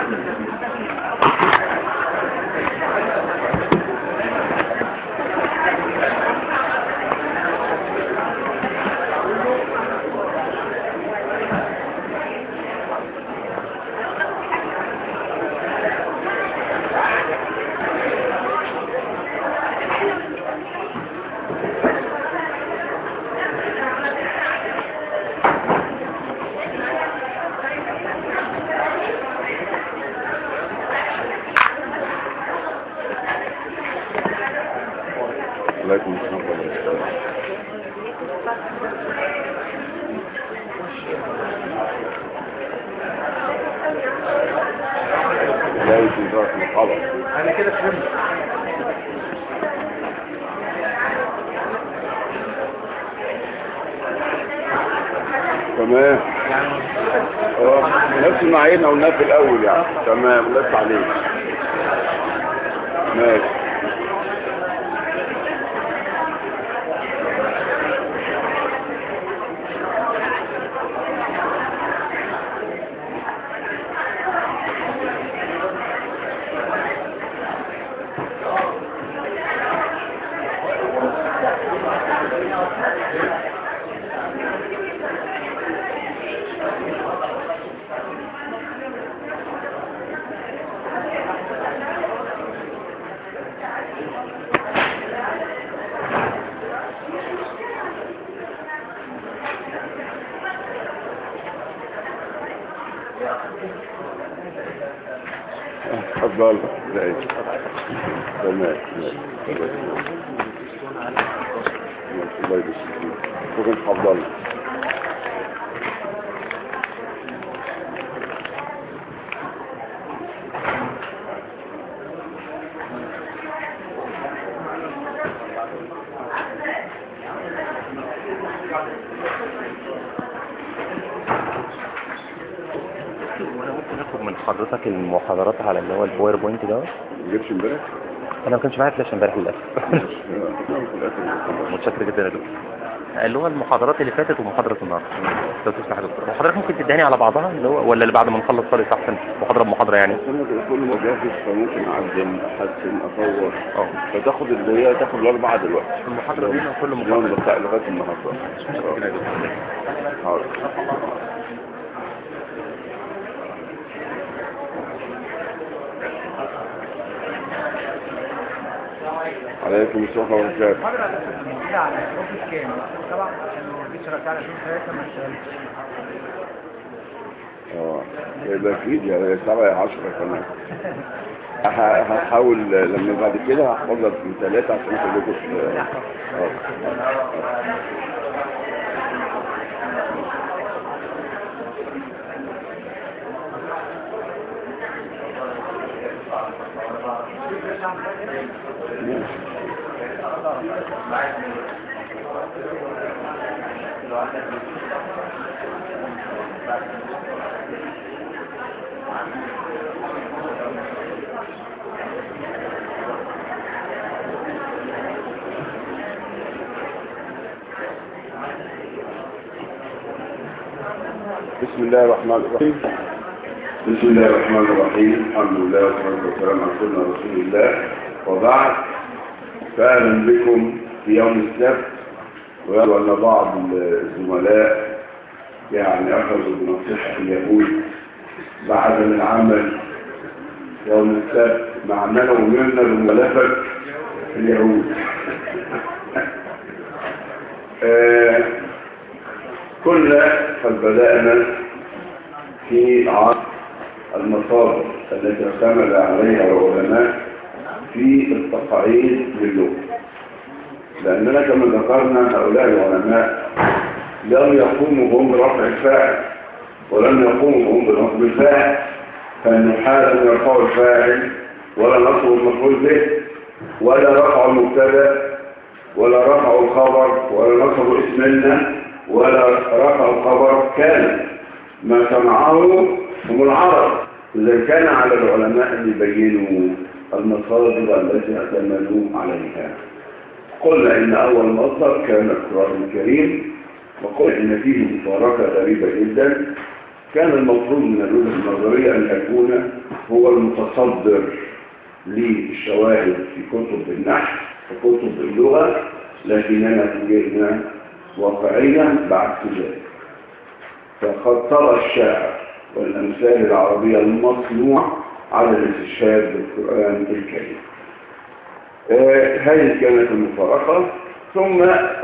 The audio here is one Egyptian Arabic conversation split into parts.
عليكم السلام ورحمة الله لا يمكن ذلك الخبر انا كده فهمت تمام اه نفس المعايير قلناها في الاول يعني تمام نفس عليك ماشي اتفضل لا تمام ماشي. الله يبارك فيك شكرا اتفضل وانا ممكن اخد من حضرتك المحاضرات على اللي هو الباوربوينت ده ما جبتش امبارح انا ما كانش معايا فلاش امبارح للاسف آه. متشكر جدا يا دكتور اللي هو المحاضرات اللي فاتت ومحاضرة النهارده لو تسمح يا دكتور وحضرتك ممكن تداني على بعضها اللي هو ولا اللي بعد ما نخلص خالص احسن محاضرة بمحاضرة يعني انا كده كل ما جاهز فممكن اعدل احسن اطور اه فتاخد اللي هي تاخد الاربعه دلوقتي المحاضرة دي كل اليوم محاضرة بتاع لغايه النهارده متشكر يا دكتور حاضر عليكم السلام ورحمه الله وبركاته المحاضرة اللي موجودة على الأوفيس كام؟ طبعا عشان ما جيتش رجعنا فيهم ثلاثة ما اشتغلتش اه يبقى اكيد يعني سبعة يا عشرة كمان ه- هحاول لما بعد كده هحفظ لك من ثلاثة عشان كلكم ت- اه بسم الله الرحمن الرحيم بسم الله الرحمن الرحيم الحمد لله والصلاة والسلام على سيدنا رسول الله وبعد فأهلا بكم في يوم السبت ويبدو أن بعض الزملاء يعني أخذوا بنصيحة اليهود بعدم العمل يوم السبت مع أننا أمرنا بمخالفة اليهود آه، كنا قد بدأنا في عرض المصادر التي اعتمد عليها العلماء في التقاعيد للغة لأننا كما ذكرنا هؤلاء العلماء لم يقوموا هم برفع الفاعل ولم يقوموا هم بنصب الفاعل فالنحاة لم يرفعوا الفاعل ولا نصب المفعول به ولا رفعوا المبتدا ولا رفعوا الخبر ولا نصبوا اسمنا ولا رفعوا خبر كان ما سمعه هم العرب إذا كان على العلماء أن يبينوا المصادر التي اعتمدوا عليها قلنا إن أول مصدر كان القرآن الكريم وقلنا إن فيه مفارقة غريبة جدا كان المفروض من الوجهة النظرية أن يكون هو المتصدر للشواهد في كتب النحو وكتب اللغة لكننا فوجئنا واقعيا بعكس ذلك فقد طرى الشاعر والأمثال العربية المصنوع على الاستشهاد بالقرآن الكريم آه، هذه كانت المفارقة ثم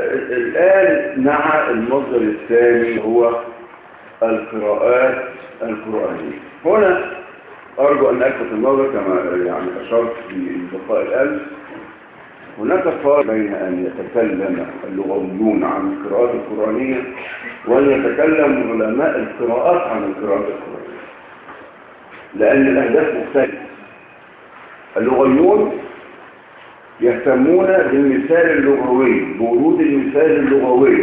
الآن مع المصدر الثاني هو القراءات القرآنية هنا أرجو أن ألفت النظر كما يعني أشرت في لقاء الأمس هناك فرق بين أن يتكلم اللغويون عن القراءات القرآنية وأن يتكلم علماء القراءات عن القراءات القرآنية لأن الأهداف مختلفة اللغويون يهتمون بالمثال اللغوي بورود المثال اللغوي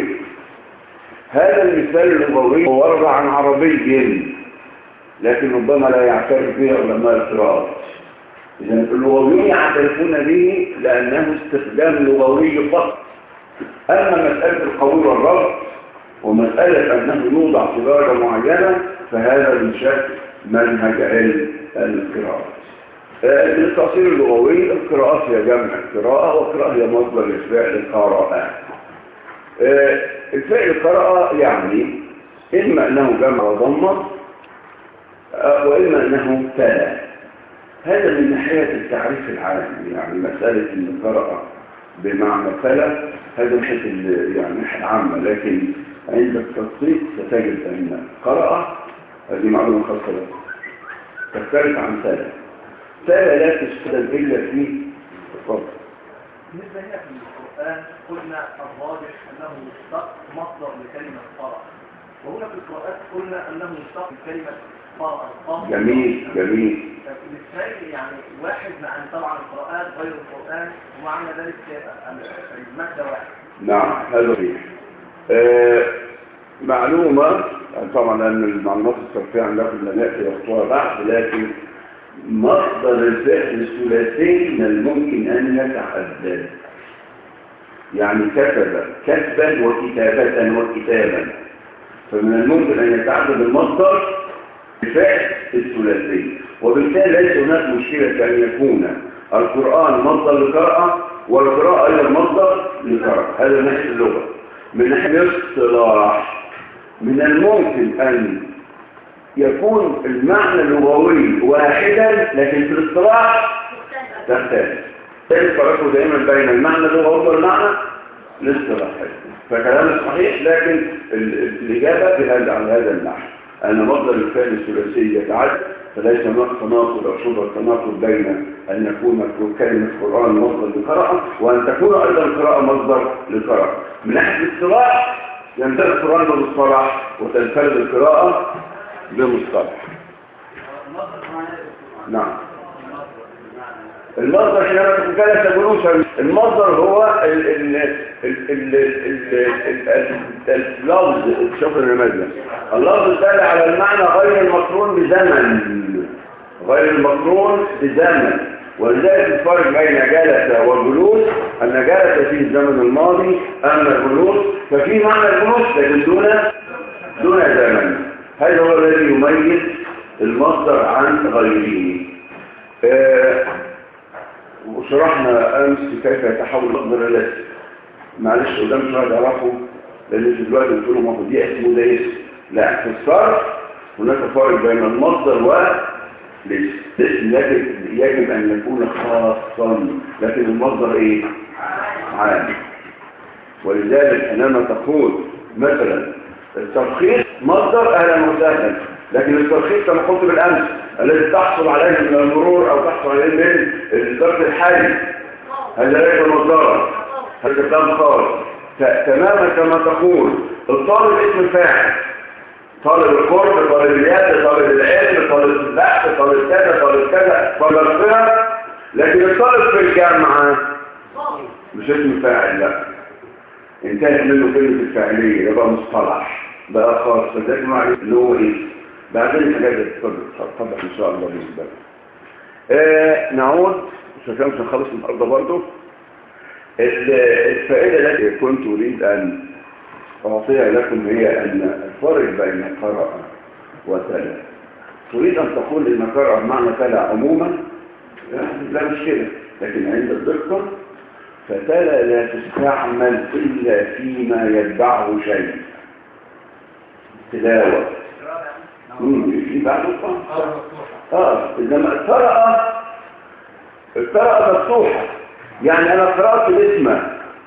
هذا المثال اللغوي ورد عن عربي لكن ربما لا يعترف به علماء القراءات إذا اللغويون يعترفون به لأنه استخدام لغوي فقط أما مسألة القبول والرفض ومسألة أنه يوضع في درجة معينة فهذا من شكل منهج علم القراءات بالتأصيل اللغوي القراءات هي جمع قراءة والقراءة هي مصدر لفعل قراءة الفعل قراءة يعني إما أنه جمع وضمة وإما أنه تلا هذا من ناحية التعريف العام يعني مسألة أن قرأ بمعنى تلا هذا من ناحية يعني الناحية العامة لكن عند التدقيق ستجد أن قرأ هذه معلومة خاصة لك تختلف عن تلا تلا لا تستخدم إلا في الفضل بالنسبة هنا في القرآن قلنا الراجح أنه مشتق مصدر لكلمة قرأ وهنا في القراءات قلنا أنه مشتق لكلمة قرأ قرأ. جميل جميل بالتالي يعني واحد مع أن طبعا القراءات غير القرآن ومعنى ذلك المادة واحد نعم هذا صحيح آه معلومة طبعا أن المعلومات الصرفية عندكم لا نأتي وقتها بعد لكن مصدر الفعل الثلاثي من الممكن أن يتعدد يعني كتب كتبا وكتابة وكتابا فمن الممكن أن يتعدد المصدر بفعل الثلاثي وبالتالي ليس هناك مشكلة أن يكون القرآن مصدر لقراءة والقراءة أيضا مصدر لقراءة هذا من ناحية اللغة من ناحية الاصطلاح من الممكن أن يكون المعنى اللغوي واحدا لكن في الاصطلاح تختلف فرقوا دائما بين المعنى اللغوي والمعنى الاصطلاحي فكلام صحيح لكن الإجابة في هذا على هذا النحو أن مصدر الفعل الثلاثي يتعدد فليس هناك تناقض أو شبه تناقض بين أن يكون كلمة القرآن مصدر لقراءة وأن تكون أيضا القراءة مصدر لقراءة من ناحية الاصطلاح ينتهي القرآن بالمصطلح وتنفرد القراءة بمصطلح نعم المصدر حينما تكون ثلاثة جلوسا المصدر هو ال ال ال ال ال اللفظ شوف النماذج اللفظ الدال على المعنى غير المقرون بزمن غير المقرون بزمن ولذلك الفرق بين جلس والجلوس أن جلس في الزمن الماضي أما الجلوس ففي معنى الجلوس لكن دون دون زمن هذا هو الذي يميز المصدر عن غيره آه وشرحنا أمس كيف يتحول المصدر إلى اسم معلش قدام شوية يعرفوا لأن دلوقتي قلت لهم هو دي اسم وده اسم لا في الصرف هناك فرق بين المصدر والاسم الاسم لكن يجب أن يكون خاصا لكن المصدر إيه؟ عام ولذلك حينما تقول مثلا الترخيص مصدر أهلا وسهلا لكن الترخيص كما قلت بالأمس الذي تحصل عليه من المرور أو تحصل عليه من الضغط الحالي هذا ليس مصدرا هذا كلام خاص تماما كما تقول الطالب اسم فاعل طالب القرب طالب اليد طالب العلم طالب البحث طالب كذا طالب كذا طالب الفرق لكن الطالب في الجامعة مش اسم فاعل لا انتهت منه كلمة الفاعلية ده بقى مصطلح بقى خاص فده معنى اللي هو ايه بعدين الحاجات تتطبق ان شاء الله بالنسبه لنا آه نعود مش مش هنخلص النهارده برضه الفائده التي كنت اريد ان اعطيها لكم هي ان الفرق بين القراءه وتلا تريد أن تقول إن قرأ بمعنى تلا عموما لا مش كده لكن عند الدكتور فتلا لا تستعمل إلا فيما يتبعه شيء تلاوة مم، في بعد الطعم اه انما القراءة القراءة مفتوحة يعني انا قرأت الاسم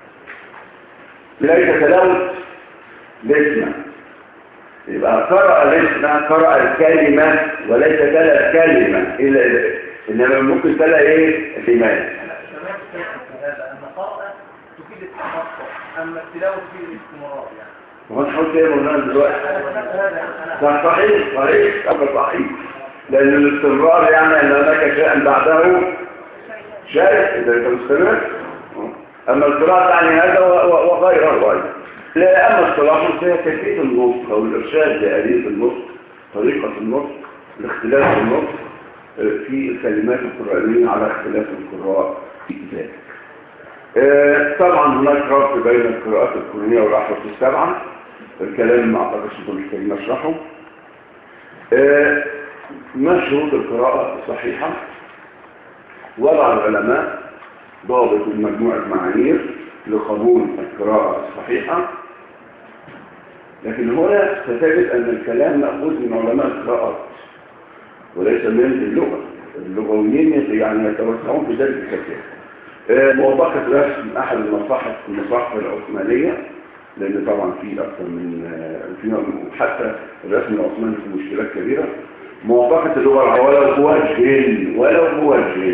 ليس تلاوة الاسم يبقى قرأ الاسم قرأ الكلمة وليس تلا الكلمة إلا انما ممكن تلا ايه الإيمان تمام في هذا أن قراءة تفيد التخصص أما التلاوة تفيد الاستمرار يعني وهو نحط ايه مولانا دلوقتي أنا سمعت هذا يعني أنا ده صحيح صحيح أمر صحيح لأن الاستمرار يعني أن هناك شيئا بعده شيء إذا أنت مستمر أما القراءة يعني هذا و- و- وغيره أيضا لا أما الصلاح فهي كيفية النطق أو الإرشاد لآلية النطق طريقة النطق الاختلاف في النطق آه، في الكلمات القرآنية على اختلاف القراء في ذلك آه، طبعا هناك ربط بين القراءات القرآنية والأحرف السبعة الكلام ما أعتقدش انتم محتاجين أشرحه آه، ما شروط القراءة الصحيحة وضع العلماء ضابط من مجموعة معايير لقبول القراءة الصحيحة لكن هنا ستجد أن الكلام مأخوذ من علماء القراءات وليس من اللغة اللغويين يعني يتوسعون في ذلك كثير آه، موافقة رسم أحد المصاحف المصاحف العثمانية لأن طبعا في أكثر من آه، في حتى الرسم العثماني في مشكلات كبيرة موافقة اللغة العربية ولو بوجه ولو بوجه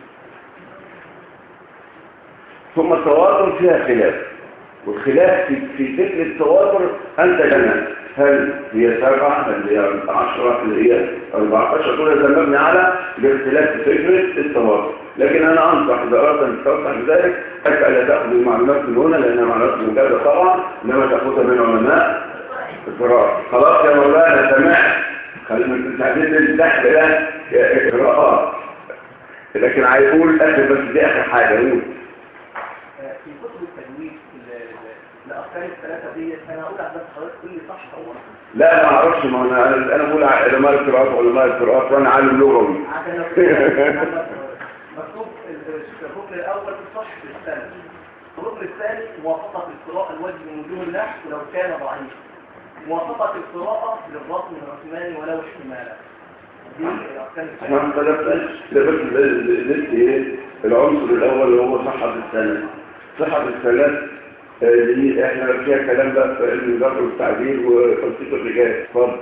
ثم التواتر فيها خلاف والخلاف في, في فكرة التواتر أنت لنا هل هي سبعة هل هي عشرة هل هي 14 كل هذا مبني على الاختلاف في فكرة التواتر لكن أنا أنصح إذا أردت أن تستوسع في ذلك أنك ألا تأخذ المعلومات من هنا لأنها معلومات مجازة طبعا إنما تأخذها من علماء القراءة خلاص يا مولانا سمعت خلينا تعديل تحت ده قراءات لكن عايز اقول اخر بس دي اخر حاجه قول في كتب التجويد ل- ل- لأركان الثلاثة دي أنا أقول على بس حضرتك كل صح هو لا ما اعرفش ما انا انا أنا بقول علماء القراءات وعلماء القراءات وانا عالم لغوي عشان لو كده مكتوب ال- الركن الأول في الصح في الثاني الركن الثاني موافقة القراءة الوجه من وجوه النحو ولو كان ضعيف موافقة القراءة للرسم العثماني ولو احتمالا دي الأركان احنا ما الثلاثة اختلفناش ده بس لسه ايه العنصر الاول اللي هو صحه السند صحه السند آه، دي احنا فيها كلام بقى في علم الجبر والتعديل وتنسيق الرجال اتفضل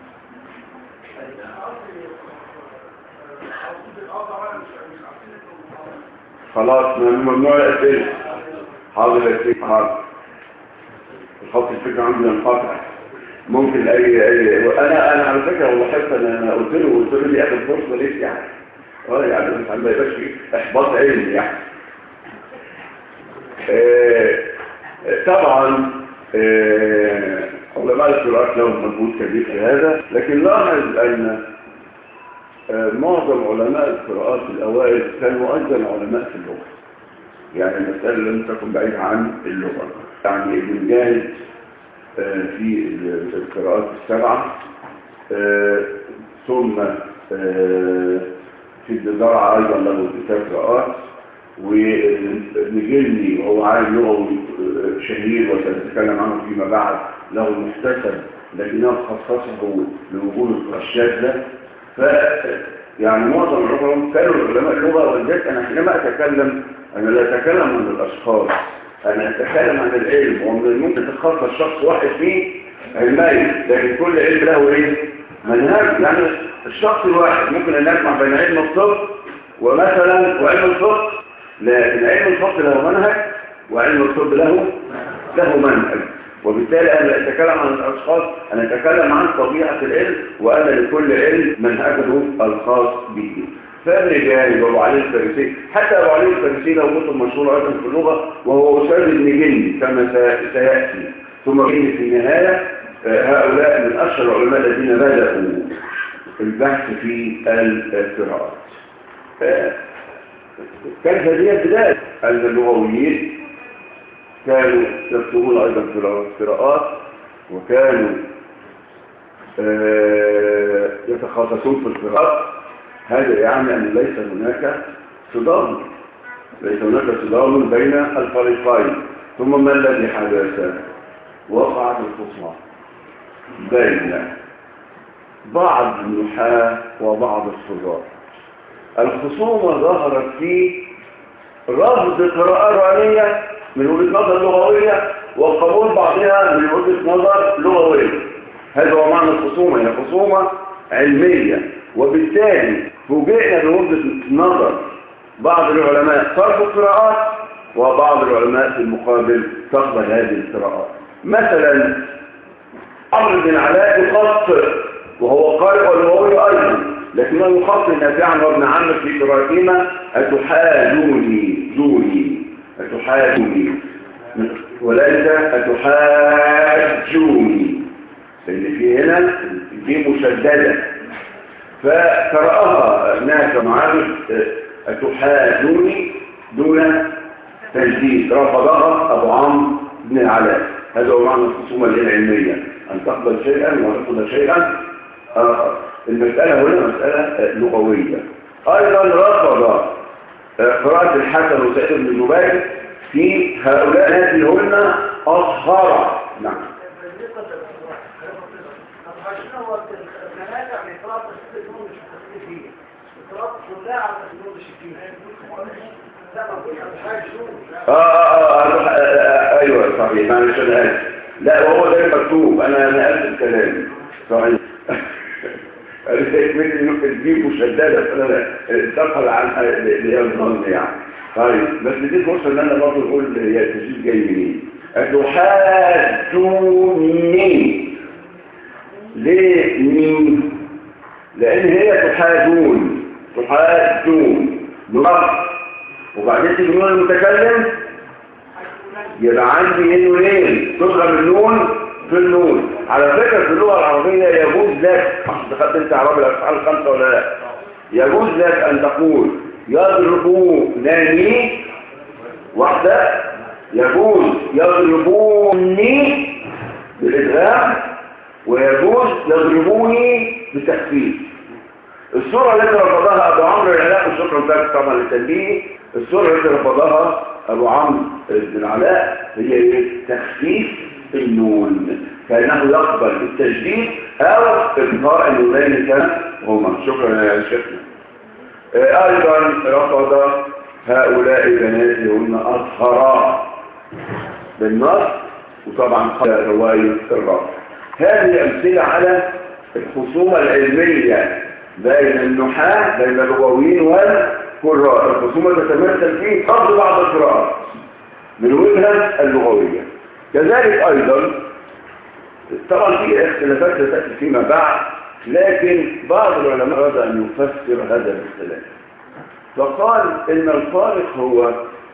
خلاص ممنوع الاسئله حاضر يا سيدي حاضر الخط الفكره عندي ينقطع ممكن اي اي انا انا على فكره والله حتى انا قلت له قلت له دي اخر فرصه ليك يعني اه يعني مش ما يبقاش في احباط علمي يعني آه، طبعا آه، علماء القراءات لهم مجهود كبير في هذا لكن لاحظ ان آه، معظم علماء القراءات الاوائل كانوا ايضا علماء في اللغه يعني المساله لم تكن بعيده عن اللغه يعني ابن جاهز آه، في القراءات السبعه آه، ثم آه، في الزراعه ايضا له كتاب قراءات ونجلني وهو عالم لغوي شهير وسنتكلم عنه فيما بعد له محتسب لكنه خصصه لوجود الشاذة ف يعني معظم العلماء كانوا علماء اللغة ولذلك أنا حينما أتكلم أنا لا أتكلم عن الأشخاص أنا أتكلم عن العلم ومن الممكن تتخصص شخص واحد فيه علمي لكن كل علم له إيه؟ منهج يعني الشخص الواحد ممكن أن يجمع بين علم الطب ومثلا وعلم الفقه لكن علم الفقه له منهج وعلم الطب له له منهج وبالتالي أنا لا أتكلم عن الأشخاص أنا أتكلم عن طبيعة العلم وأنا لكل علم منهجه الخاص به فابن جانب وابو علي الفارسي حتى ابو علي الفارسي له كتب مشهوره ايضا في اللغه وهو استاذ ابن جني كما سي- سياتي ثم جني في النهايه آه، هؤلاء من اشهر العلماء الذين بداوا البحث في القراءات آه، كانت هذه البداية أن اللغويين كانوا يكتبون أيضا في القراءات وكانوا آه، يتخاصصون في القراءات هذا يعني أن ليس هناك صدام ليس هناك صدام بين الفريقين ثم ما الذي حدث وقعت الخصومة بين بعض النحاة وبعض الصدام الخصومة ظهرت في رفض قراءة رأنية من وجهة نظر لغوية وقبول بعضها من وجهة نظر لغوية هذا هو معنى الخصومة هي خصومة علمية وبالتالي فوجئنا بوجهة نظر بعض العلماء صرف القراءات وبعض العلماء في المقابل تقبل هذه القراءات مثلا عمرو بن علاء يخطئ وهو قارئ ولغوي ايضا لكنه يخطئ نافعا وابن عمرو في قراءتهما اتحاجوني دوني اتحاجوني وليس اتحاجوني لان في هنا دي مشدده فقرأها ناس معاذ أتحاجوني دون تجديد رفضها أبو عمرو بن العلاء هذا هو معنى الخصومة العلمية أن تقبل شيئا وترفض شيئا آخر المسألة هنا مسألة لغوية أيضا رفض قراءة الحسن وسعيد بن جبير في هؤلاء الناس اللي هن أصهر نعم عشان هو المنافع من قراءة الست النور مش متفقين فيه القراءة كلها على النور مش فيه لا ما كنت مش عايز آه, آه, آه, آه أيوة صحيح معلش أنا آسف لا وهو ده مكتوب أنا أنا آسف الكلام صحيح مني ممكن تجيب مشددة فأنا انتقل عن اللي هي الظن يعني طيب بس دي فرصة إن أنا برضه أقول هي التسجيل جاي منين أتحاجوني ليه مين لان هي تحاجون تحاجون نص وبعدين تيجي نون المتكلم يبقى عندي انه ليه تضرب النون في النون على فكرة في اللغة العربية يجوز لك دخلت انت عربي الافعال الخمسة ولا لا يجوز لك ان تقول يضربونني واحدة يجوز يضربوني بالإدغام ويجوز يضربوني بتخفيف الصورة التي رفضها أبو عمرو العلاء وشكرا لك طبعا للتنبيه الصورة التي رفضها أبو عمرو بن العلاء هي تخفيف النون كأنه يقبل التجديد أو إظهار النونين كان هما شكرا يا شيخنا أيضا رفض هؤلاء البنات هن أصهرا بالنص وطبعا رواية الرفض هذه أمثلة على الخصومة العلمية بين النحاة بين اللغويين والقراء الخصومة تتمثل في قبض بعض القراءات من وجهة اللغوية كذلك أيضا طبعا في اختلافات ستأتي فيما بعد لكن بعض العلماء أراد أن يفسر هذا الاختلاف فقال إن الفارق هو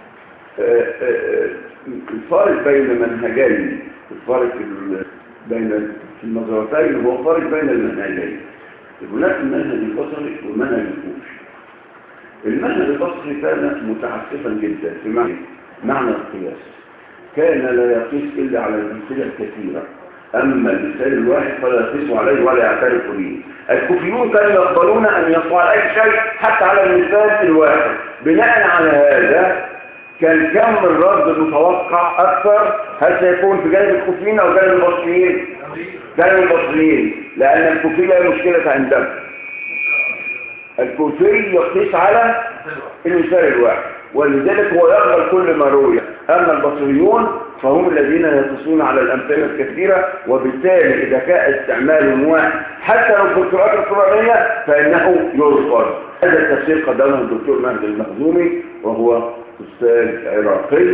الفارق بين منهجين الفارق بين النظرتين هو فارق بين المنهجين هناك المنهج البصري والمنهج الكوفي المنهج البصري كان متعسفا جدا في معنى معنى القياس كان لا يقيس إلا على الأمثلة الكثيرة أما المثال الواحد فلا يقيس عليه ولا يعترف به الكوفيون كانوا يقبلون أن يقال أي شيء حتى على المثال الواحد بناء على هذا كان كم الرد المتوقع أكثر هل سيكون في جانب الكوفيين أو جانب البصريين جانب البصريين لأن الكوفية مشكلة عندهم الكوفي يقيس على المثال الواحد ولذلك هو يقبل كل ما روي أما البصريون فهم الذين يقصون على الأمثلة الكثيرة وبالتالي إذا كان استعمال واحد حتى لو في القراءات القرآنية فإنه يرفض هذا التفسير قدمه الدكتور مهدي المخزومي وهو أستاذ عراقي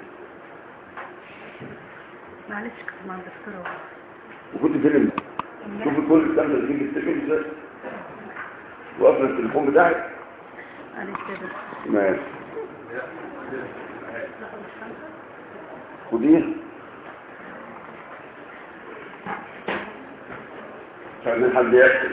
معلش كنت مع الدكتور وكنت فيلم شوفي كل الكلام ده تيجي تستفيد ازاي وقفل التليفون بتاعك معلش يا دكتور ماشي خديها مش عايزين حد ياكل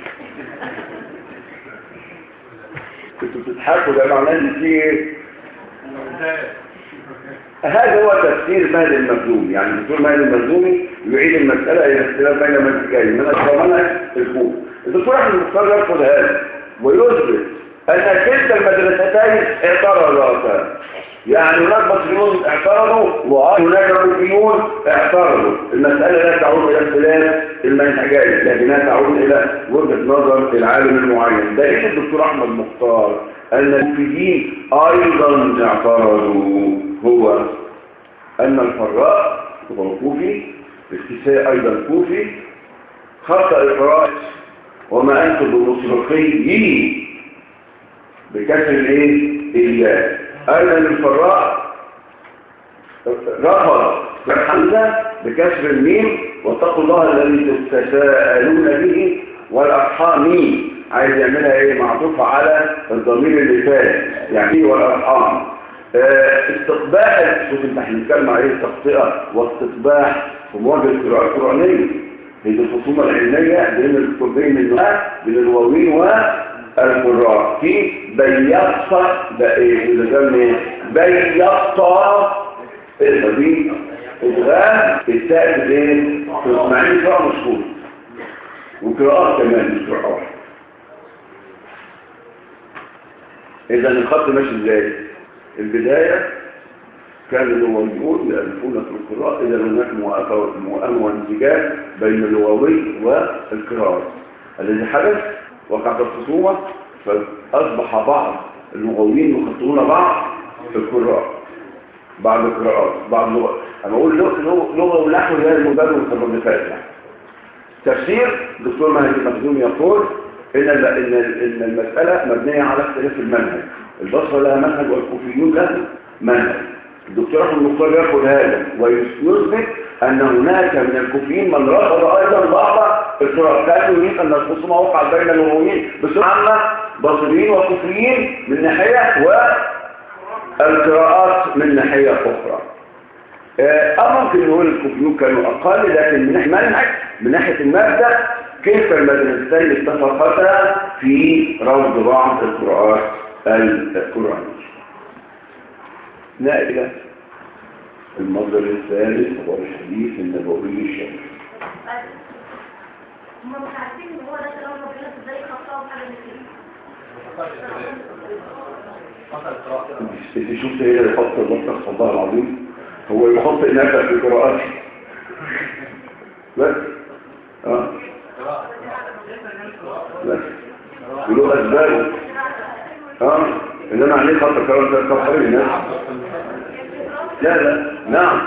كنتوا بتضحكوا ده معناه ان في ايه هذا هو تفسير مهد المخزومي يعني الدكتور مهد المخزومي يعيد المسألة إلى اختلاف بين منهجين من أشرمنا الكوف الدكتور أحمد المختار يرفض هذا ويثبت أن كلتا المدرستين اعترضتا يعني هناك مصريون اعترضوا وهناك كوفيون اعترضوا المسألة لا تعود إلى اختلاف المنهجين لكنها تعود إلى وجهة نظر العالم المعين دليل الدكتور أحمد مختار أن الكوفيين أيضا اعترضوا هو أن الفراء هو كوفي الكساء أيضا كوفي خطأ القراءة وما أنت بمصرفي بكسر الايه الياء أيضا الفراء رفض الحمزة بكسر الميم واتقوا الله الذي تتساءلون به والأرحام عايز يعملها ايه معطوفة على الضمير اللي فات يعني والأرحام استقباح شوف انت احنا بنتكلم عليه تخطئه واستقباح في مواجهه القراءه القرانيه هي دي الخصومه العلميه بين الكتبين النهاء بين الواوين والقراء في بيضت بيضت دي ادغام التاء الايه معنى قراءه مشهور وقراءات كمان مش قراءه واحده اذا الخط ماشي ازاي البداية كان اللغويون يألفون في القراءة إذا هناك مؤامة وانسجام بين اللغوي والقراءة الذي حدث وقعت الخصومة فأصبح بعض اللغويين يخطئون بعض في القراءة بعض القراءات بعض لغة أنا أقول لغة ونحو هي المبادئ والمترادفات يعني تفسير دكتور مهدي مخزوم يقول إن إن المسألة مبنية على اختلاف المنهج البصرة لها منهج والكوفيون لها منهج الدكتور احمد المختار يقول هذا ويثبت ان هناك من الكوفيين من رفض ايضا بعض القراءات لا يريد ان الخصومه وقعت بين الامويين بصفه عامه بصريين وكوفيين من ناحيه والقراءات من ناحيه اخرى اه ممكن نقول الكوفيون كانوا اقل لكن من ناحيه المنهج من ناحيه الماده كيف المدرستين اتفقتا في رفض بعض القراءات القرآن نائلة المصدر الثالث هو الحديث النبوي الشريف هم مش عارفين ان هو ده كلام ربنا ازاي خطاهم حاجه زي كده انت شفت هي اللي حط المطلق والله العظيم هو يحط نفسه في قراءته بس اه بس وله اسبابه اه انما عليه خط الكلام ده كفر الناس لا لا نعم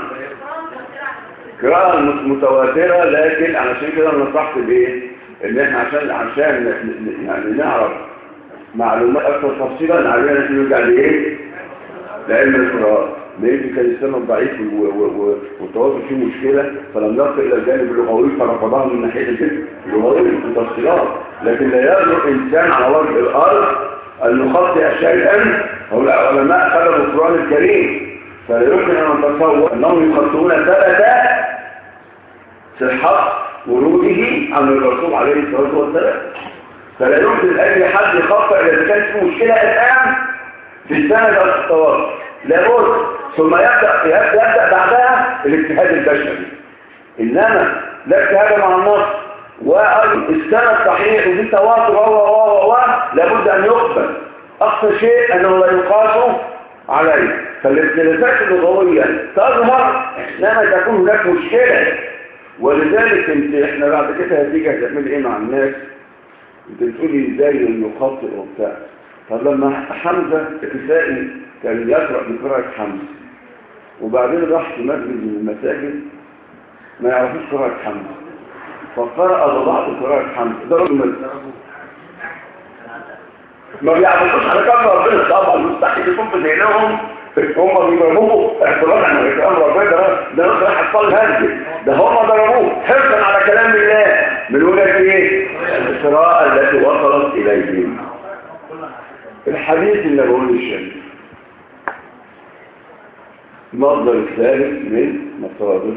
قراءة متواترة لكن علشان كده انا نصحت بايه ان احنا عشان عشان يعني نعرف معلومات اكثر تفصيلا علينا ان نرجع لايه لعلم القراءة لان كان السنة ضعيف والتواصل فيه مشكلة فلم نصل الى الجانب اللغوي فرفضها من ناحية الفكر اللغوي التفصيلات لكن لا يجرؤ انسان على وجه الارض أن نخطئ شيئا هو العلماء خلقوا القرآن الكريم فلا يمكن أن نتصور أنهم يخطئون ثبت صحة وروده عن الرسول عليه الصلاة والسلام فلا يمكن أي حد يخطئ إذا كانت في مشكلة الآن في السند أو في التواصل لابد ثم يبدأ يبدأ بعدها الاجتهاد البشري إنما لا اجتهاد مع النص والسند صحيح وفي تواتر و و و لابد ان يقبل اقصى شيء انه لا يقاس عليه فالاختلافات اللغويه تظهر لما تكون هناك مشكله ولذلك انت احنا بعد كده هتيجي هتعمل ايه مع الناس انت بتقولي ازاي انه خاطئ وبتاع طب لما حمزه الكسائي كان يقرا بقراءه حمزه وبعدين راح في مسجد من المساجد ما يعرفوش قراءه حمزه فقرأ ببعض قراءة حمد ضرب من ما بيعرفوش على كلام ربنا طبعا مستحيل يكون في ذهنهم هم بيضربوه اعتراض عن كلام ربنا ده ده راح حصل هزه ده هم ضربوه حرصا على كلام الله من وجهه ايه القراءه التي وصلت اليهم الحديث النبوي الشريف المصدر الثالث من مصادر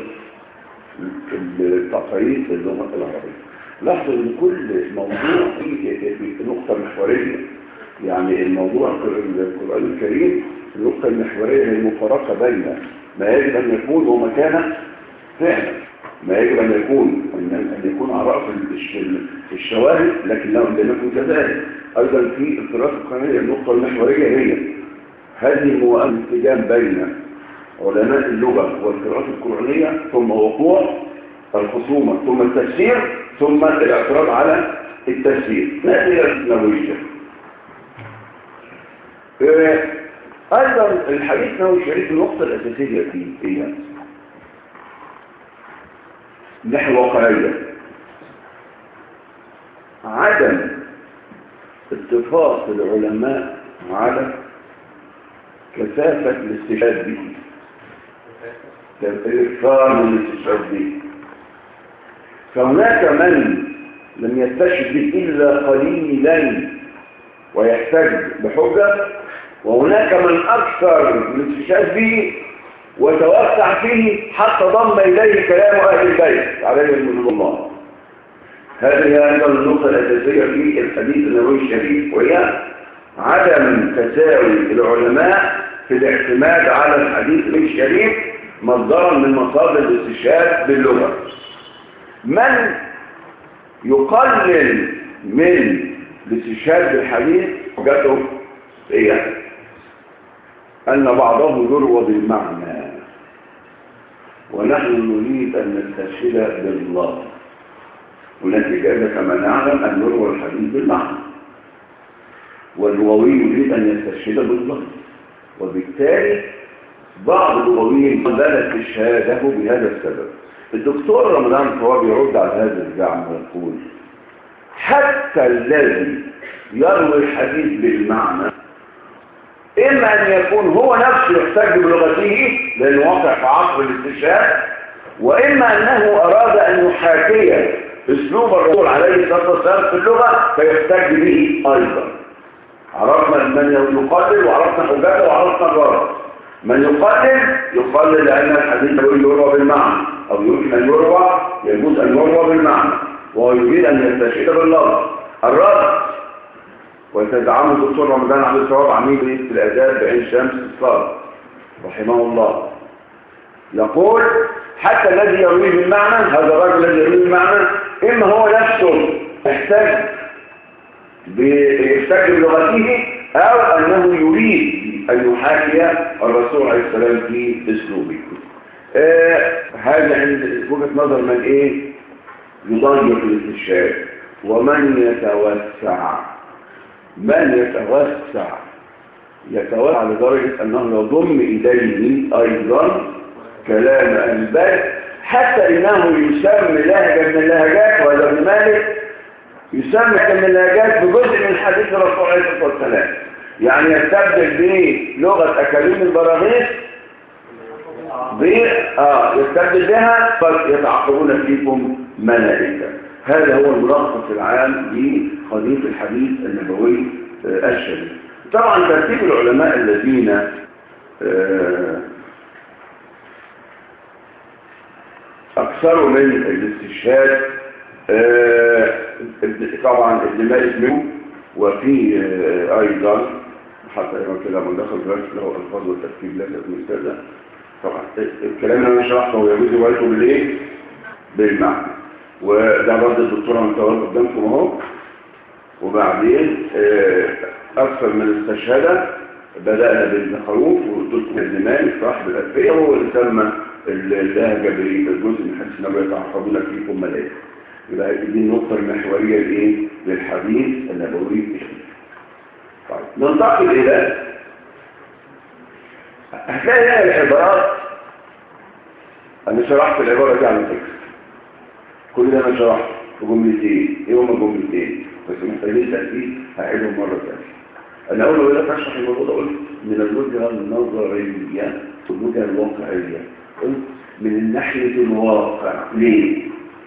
التقريب باللغة العربية لاحظوا ان كل موضوع فيه نقطة محورية يعني الموضوع القرآن الكريم النقطة المحورية هي المفارقة بين ما يجب أن يكون ومكانه فعلا ما يجب أن يكون أن أن يكون على رأس الش- الشواهد لكن لا لم يكن كذلك أيضا في القراءات القرآنية النقطة المحورية هي هذه الموائمة الانسجام بين علماء اللغة والقراءات القرآنية ثم وقوع الخصومة ثم التفسير ثم الاعتراض على التفسير نأتي إلى النووية آه، أيضا الحديث النووي الشريف النقطة الأساسية فيه هي نحو واقعية عدم اتفاق العلماء على كثافة الاستشهاد به كثافة من الاستشهاد به فهناك من لم يستشهد به إلا قليلا ويحتاج بحجة وهناك من أكثر من الاستشهاد به وتوسع فيه حتى ضم إليه كلام أهل البيت عليهم الله هذه أيضا النقطة الأساسية في الحديث النبوي الشريف وهي عدم تساوي العلماء في الاعتماد على الحديث النبوي الشريف مصدرا من مصادر الاستشهاد باللغة من يقلل من الاستشهاد بالحديث حجته هي أن بعضه يروى بالمعنى ونحن نريد أن نستشهد بالله هناك إجابة كما نعلم أن يروى الحديث بالمعنى واللغوي يريد أن يستشهد بالله وبالتالي بعض اللغويين قبلت استشهاده بهذا السبب الدكتور رمضان فهو بيرد على هذا الزعم ويقول حتى الذي يروي الحديث بالمعنى إما أن يكون هو نفسه يحتج بلغته لأنه واقع في عصر الاستشهاد وإما أنه أراد أن يحاكي أسلوب الرسول عليه الصلاة والسلام في اللغة فيحتج به أيضا عرفنا من يقلل وعرفنا حجته وعرفنا الغرض من يقلل يقلل لأن الحديث يروى بالمعنى أو يمكن أن يروى يجوز أن يروى بالمعنى وهو يريد أن يستشهد باللفظ الرد وتدعمه الدكتور رمضان عبد الصواب عميد في الآداب بعين شمس الصالح رحمه الله يقول حتى الذي يرويه بالمعنى هذا الرجل الذي يرويه بالمعنى إما هو نفسه يحتاج يحتاج بلغته أو أنه يريد أن يحاكي الرسول عليه السلام في أسلوبه آه هذا عند وجهة نظر من إيه يضيق الاستشهاد ومن يتوسع من يتوسع يتوسع لدرجة أنه يضم إليه أيضا كلام البيت حتى إنه يسمي لهجة من اللهجات وهذا ابن مالك يسمي من اللهجات بجزء من حديث الرسول عليه الصلاة والسلام يعني يستبدل بلغة أكاديم البراغيث ب آه يستبدل بها فيتعقبون فيكم ملائكة هذا هو الملخص العام لقضية الحديث النبوي آه الشريف طبعا ترتيب العلماء الذين آه أكثروا من الاستشهاد طبعا ابن مالك منه وفي أيضا حتى يرى كده من دخل ذلك له الفاظ والترتيب لا تكون مستدى طبعا الكلام اللي انا شرحته هو يجوز روايته بالايه بالمعنى وده برضه الدكتوره متواجد قدامكم اهو وبعدين اكثر من الاستشهاده بدانا بابن خروف وقلت لكم ابن مالك صاحب الالفيه هو اللي سمى اللهجه بالجزء من حديث النبي يتعقبون فيكم ملائكه يبقى دي النقطه المحوريه لايه للحديث النبوي الشريف طيب ننتقل الى هتلاقي هنا العبارات انا شرحت العباره دي على فكره كل ده انا شرحته في جملتين ايه هما جملتين بس محتاجين تاكيد هعيدهم مره ثانيه انا اول ما بدات اشرح الموضوع ده قلت من الوجهه النظريه والوجهه الواقعيه قلت من ناحيه الواقع ليه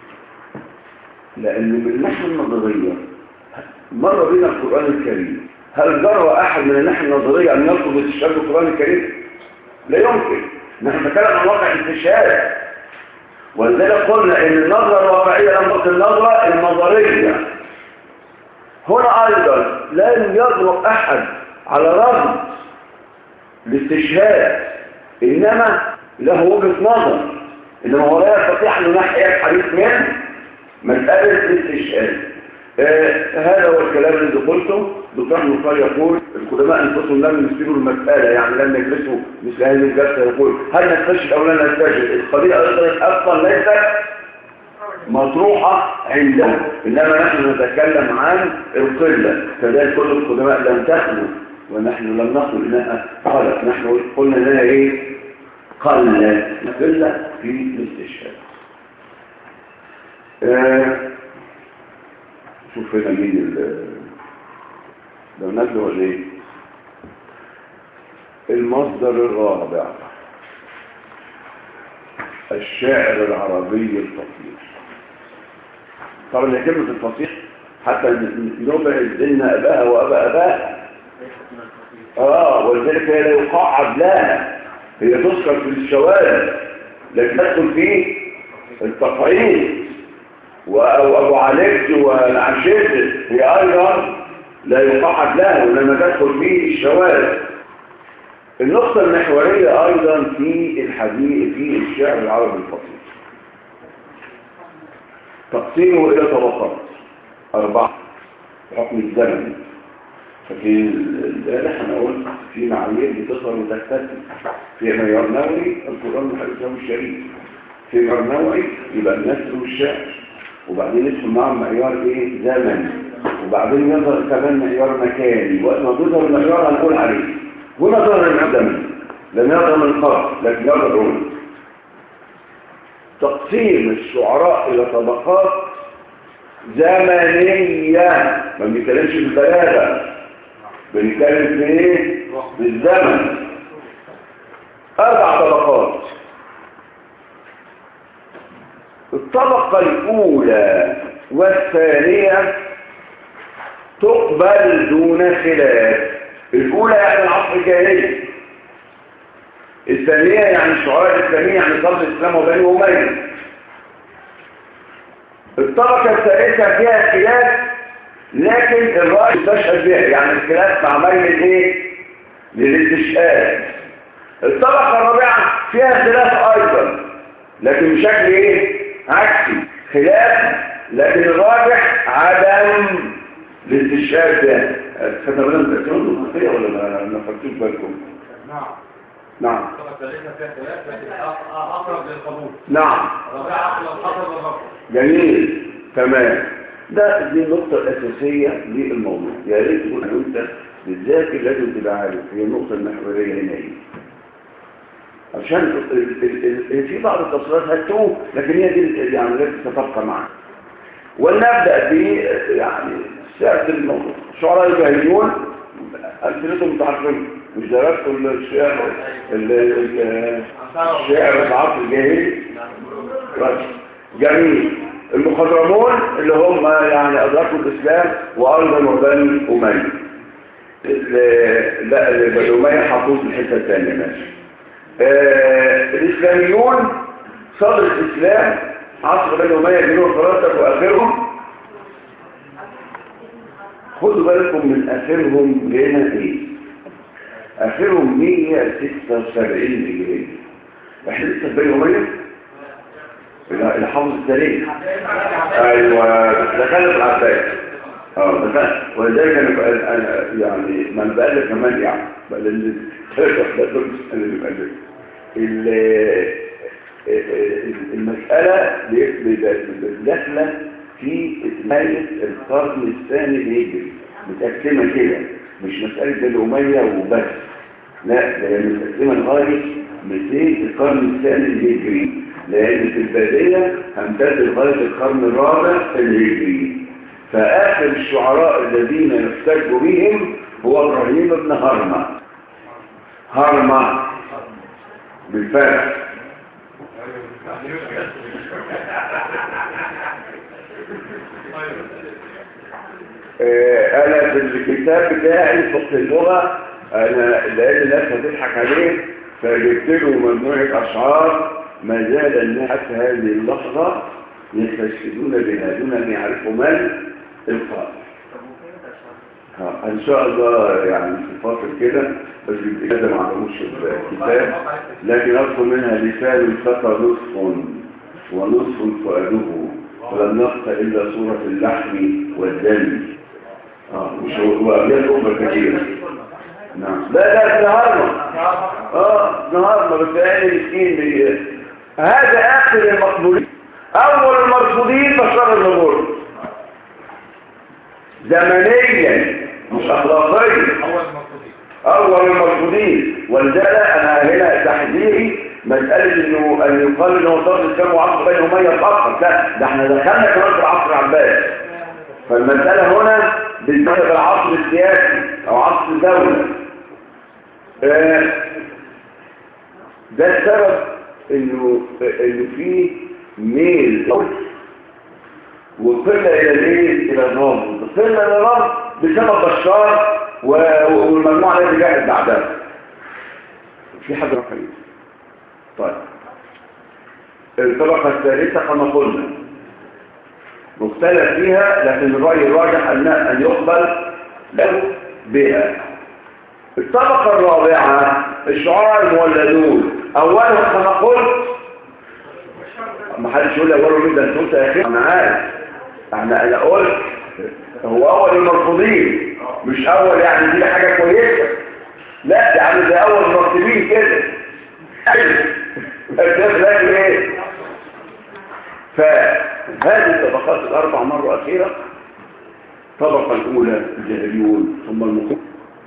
لانه من الناحيه النظريه مر بنا القران الكريم هل جرى احد من الناحيه النظريه ان يطلب استشهاد القران الكريم لا يمكن نحن نتكلم عن واقع الاستشهاد ولذلك قلنا ان النظره الواقعيه لم تكن النظره النظريه هنا ايضا لن يجرؤ احد على رفض الاستشهاد انما له وجهه نظر إنما هو لا يستطيع أن ينحي الحديث من مسألة الاستشهاد آه هذا هو الكلام الذي قلته دكتور مصطفى يقول القدماء انفسهم لم يسيروا المسألة يعني لم يجلسوا مثل هذه الجلسة يقول هل نستشهد أو لا نستشهد القضية أصلا أصلا ليست مطروحة عندهم إنما نحن نتكلم عن القلة كذلك كل القدماء لم تخلوا ونحن لم نقل إنها قلت نحن قلنا لنا إيه قلة قلة في الاستشهاد آه شوف هنا مين ال ده نجل ولا ايه المصدر الرابع الشاعر العربي الفصيح طبعا هي كلمة الفصيح حتى نبعد إن أباها وأبا أباها آه ولذلك هي لا يقعد لها هي تذكر في الشوارع لكن تدخل في التقعيد وأبو عليك والعشير هي أيضا لا يقعد لها ولما تدخل في الشوارع النقطة المحورية أيضا في الحديث في الشعر العربي الفصيح تقسيمه إلى طبقات أربعة بحكم الزمن ففي البارح أنا قلت في معايير بتظهر وتختفي في معيار نووي القرآن الحديث الشريف في معيار نووي يبقى النثر والشعر وبعدين ندخل معهم معيار ايه زمني وبعدين يظهر كمان معيار مكاني وقت ما تظهر المعيار هنقول عليه هنا ظهر المعدمي لم يظهر من قبل لكن يظهر هنا تقسيم الشعراء إلى طبقات زمنية ما بنتكلمش في البلاغة بنتكلم في ايه؟ في الزمن أربع طبقات الطبقة الأولى والثانية تقبل دون خلاف الأولى يعني العصر الجاهلي الثانية يعني الشعراء الإسلامية يعني قبل الإسلام وبني أمية الطبقة الثالثة فيها خلاف لكن الرأي تشهد بها يعني الخلاف مع ميل الايه؟ للاستشهاد الطبقة الرابعة فيها خلاف أيضا لكن بشكل ايه؟ عكسي خلاف لكن الراجح عدم الاستشهاد ده خدنا بالنا من التأثيرات المنطقية ولا ما ما خدتوش بالكم؟ نعم نعم الطبقة الثالثة فيها خلاف لكن أق- أقرب للقبول نعم الرابعة لو حصل الرفض جميل تمام ده دي النقطة الأساسية للموضوع يا ريت تكون أنت بتذاكر لازم تبقى عارف هي النقطة المحورية هنا ايه عشان ال- ال- ال- في بعض التصريحات هتوه لكن هي دي ال- يعني التي ستبقى معنا ولنبدأ ب يعني سياسة الموضوع شعراء الجاهليون أمثلتهم متعرفين مش درستوا الشعر ال- ال- الشعر العصر الجاهلي رجل. جميل المخضرمون اللي هم يعني أدركوا الإسلام وأيضا وبني أمية ال- لا بني أمية حطوه في الحتة الثانية ماشي آه الإسلاميون صدر الإسلام عصر بني أمية جنوب فرنسا وآخرهم خدوا بالكم من آخرهم لنا إيه آخرهم 176 هجرية احنا لسه في بني أمية اللي حافظ التاريخ ايوه دخلت العباس اه دخلت ولذلك انا بقى انا يعني ما انا بقلب كمان يعني بقلب اللي بقلب المسألة داخلة في نهاية القرن الثاني الهجري متقسمة كده مش مسألة بني أمية وبس لا ده هي متقسمة لغاية 200 القرن الثاني الهجري لأن في البادية همتد لغاية القرن الرابع الهجري فآخر الشعراء الذين يحتج بهم هو إبراهيم بن هرمة هرمة بالفتح آه، أنا في الكتاب بتاعي فقه اللغة أنا لأن الناس هتضحك عليه فجبت له مجموعة أشعار ما زال الناس حتى هذه اللحظة يستشهدون بها دون أن يعرفوا من القائل ها، ان شاء الله يعني في فترة كده بس الإجازة ما عندهمش الكتاب لكن أذكر منها لسان الفتى نصف ونصف فؤاده ولم نبق إلا صورة اللحم والدم اه مش هو وأبيات أخرى كثيرة نعم لا لا النهارده اه النهارده بس قال مسكين بي- هذا آخر المقبولين أول المرفوضين بشر النبور زمنيا مش أخلاقيا اول مقصودين أول المرفوضين ولذلك أنا هنا تحذيري مسألة إنه أن يقال إنه صار الإسلام وعصر بين أمية فقط لا ده احنا دخلنا كمان في العصر العباسي فالمسألة هنا بالنسبة للعصر السياسي أو عصر الدولة آه، ده السبب إنه إنه في ميل وقلة إلى الإيه؟ إلى النظام قلة إلى النظام بسبب بشار و- والمجموعة التي جاءت بعدها في حد رفعي طيب الطبقة الثالثة كما قلنا مختلف فيها لكن الرأي الراجح أن أن يقبل له بها الطبقة الرابعة الشعراء المولدون أولهم كما قلت ما حدش يقول لي أولهم مين ده أنت قلت يا أخي أنا عارف أنا أنا قلت هو أول المرفوضين مش أول يعني دي حاجة كويسة لا ده عامل زي أول المرتبين كده بس لكن إيه فهذه الطبقات الأربع مرة أخيرة الطبقة الأولى الجاهليون ثم المخ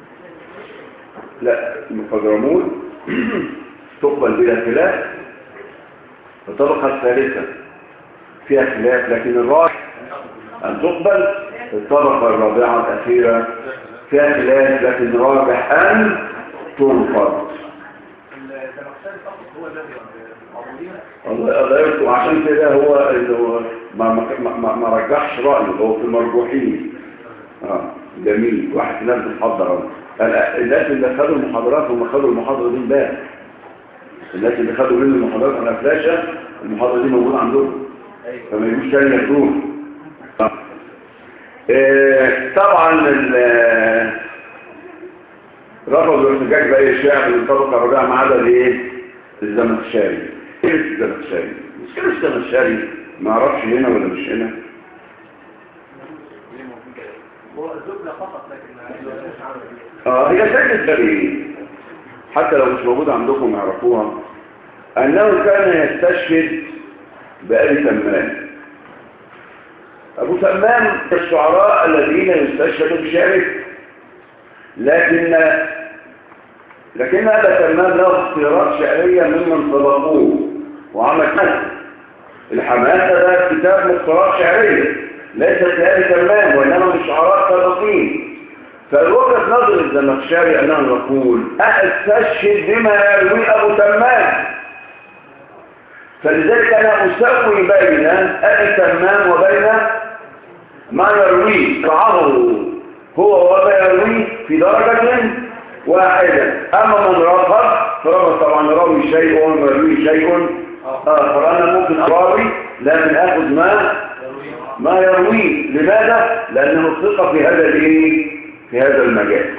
لا المخضرمون تقبل بلا خلاف الطبقة الثالثة فيها خلاف لكن الراجح أن تقبل الطبقة الرابعة الأخيرة فيها خلاف لكن الراجح أن تنفض الزمخشري فقط هو الذي المعمولين الله الله يرضى عشان كده هو انه ما ما ما, ما رجحش رايه هو في المرجوحين اه جميل واحد في ناس بتحضر اهو. ال- الناس اللي خدوا المحاضرات هم خدوا المحاضره دي امبارح الناس اللي خدوا مني المحاضرات على فلاشه المحاضره دي موجوده عندهم فما يجوش تاني ياخدوها آه. آه، طبعا ال- رفضوا الاحتجاج باي شيء من الطبقه الرابعه ما عدا الايه الزمخشري ايه الزمخشري مشكله الزمخشري ما اعرفش هنا ولا مش هنا هو الزبدة فقط لكن ما يعرفوش عنه اه هي سجن سري حتى لو مش موجودة عندكم يعرفوها أنه كان يستشهد بأبي تمام أبو تمام الشعراء الذين يستشهدوا بشعره لكن لكن أبا تمام له اختيارات شعرية ممن سبقوه وعمل كذا الحماسة ده كتاب مختارات شعرية ليست لأبي تمام وإنما من شعراء سابقين فوجهة نظر الزمخشري أنه يقول أستشهد بما يروي أبو تمام فلذلك أنا أسوي بين أبي تمام وبين ما يرويه طعامه هو وما يرويه في درجة واحدة أما من رفض فرفض طبعا راوي شيء وما يروي شيء آخر أنا ممكن أراوي لكن أخذ ما ما يرويه لماذا؟ لأنه الثقة في هذا الإيه؟ في هذا المجال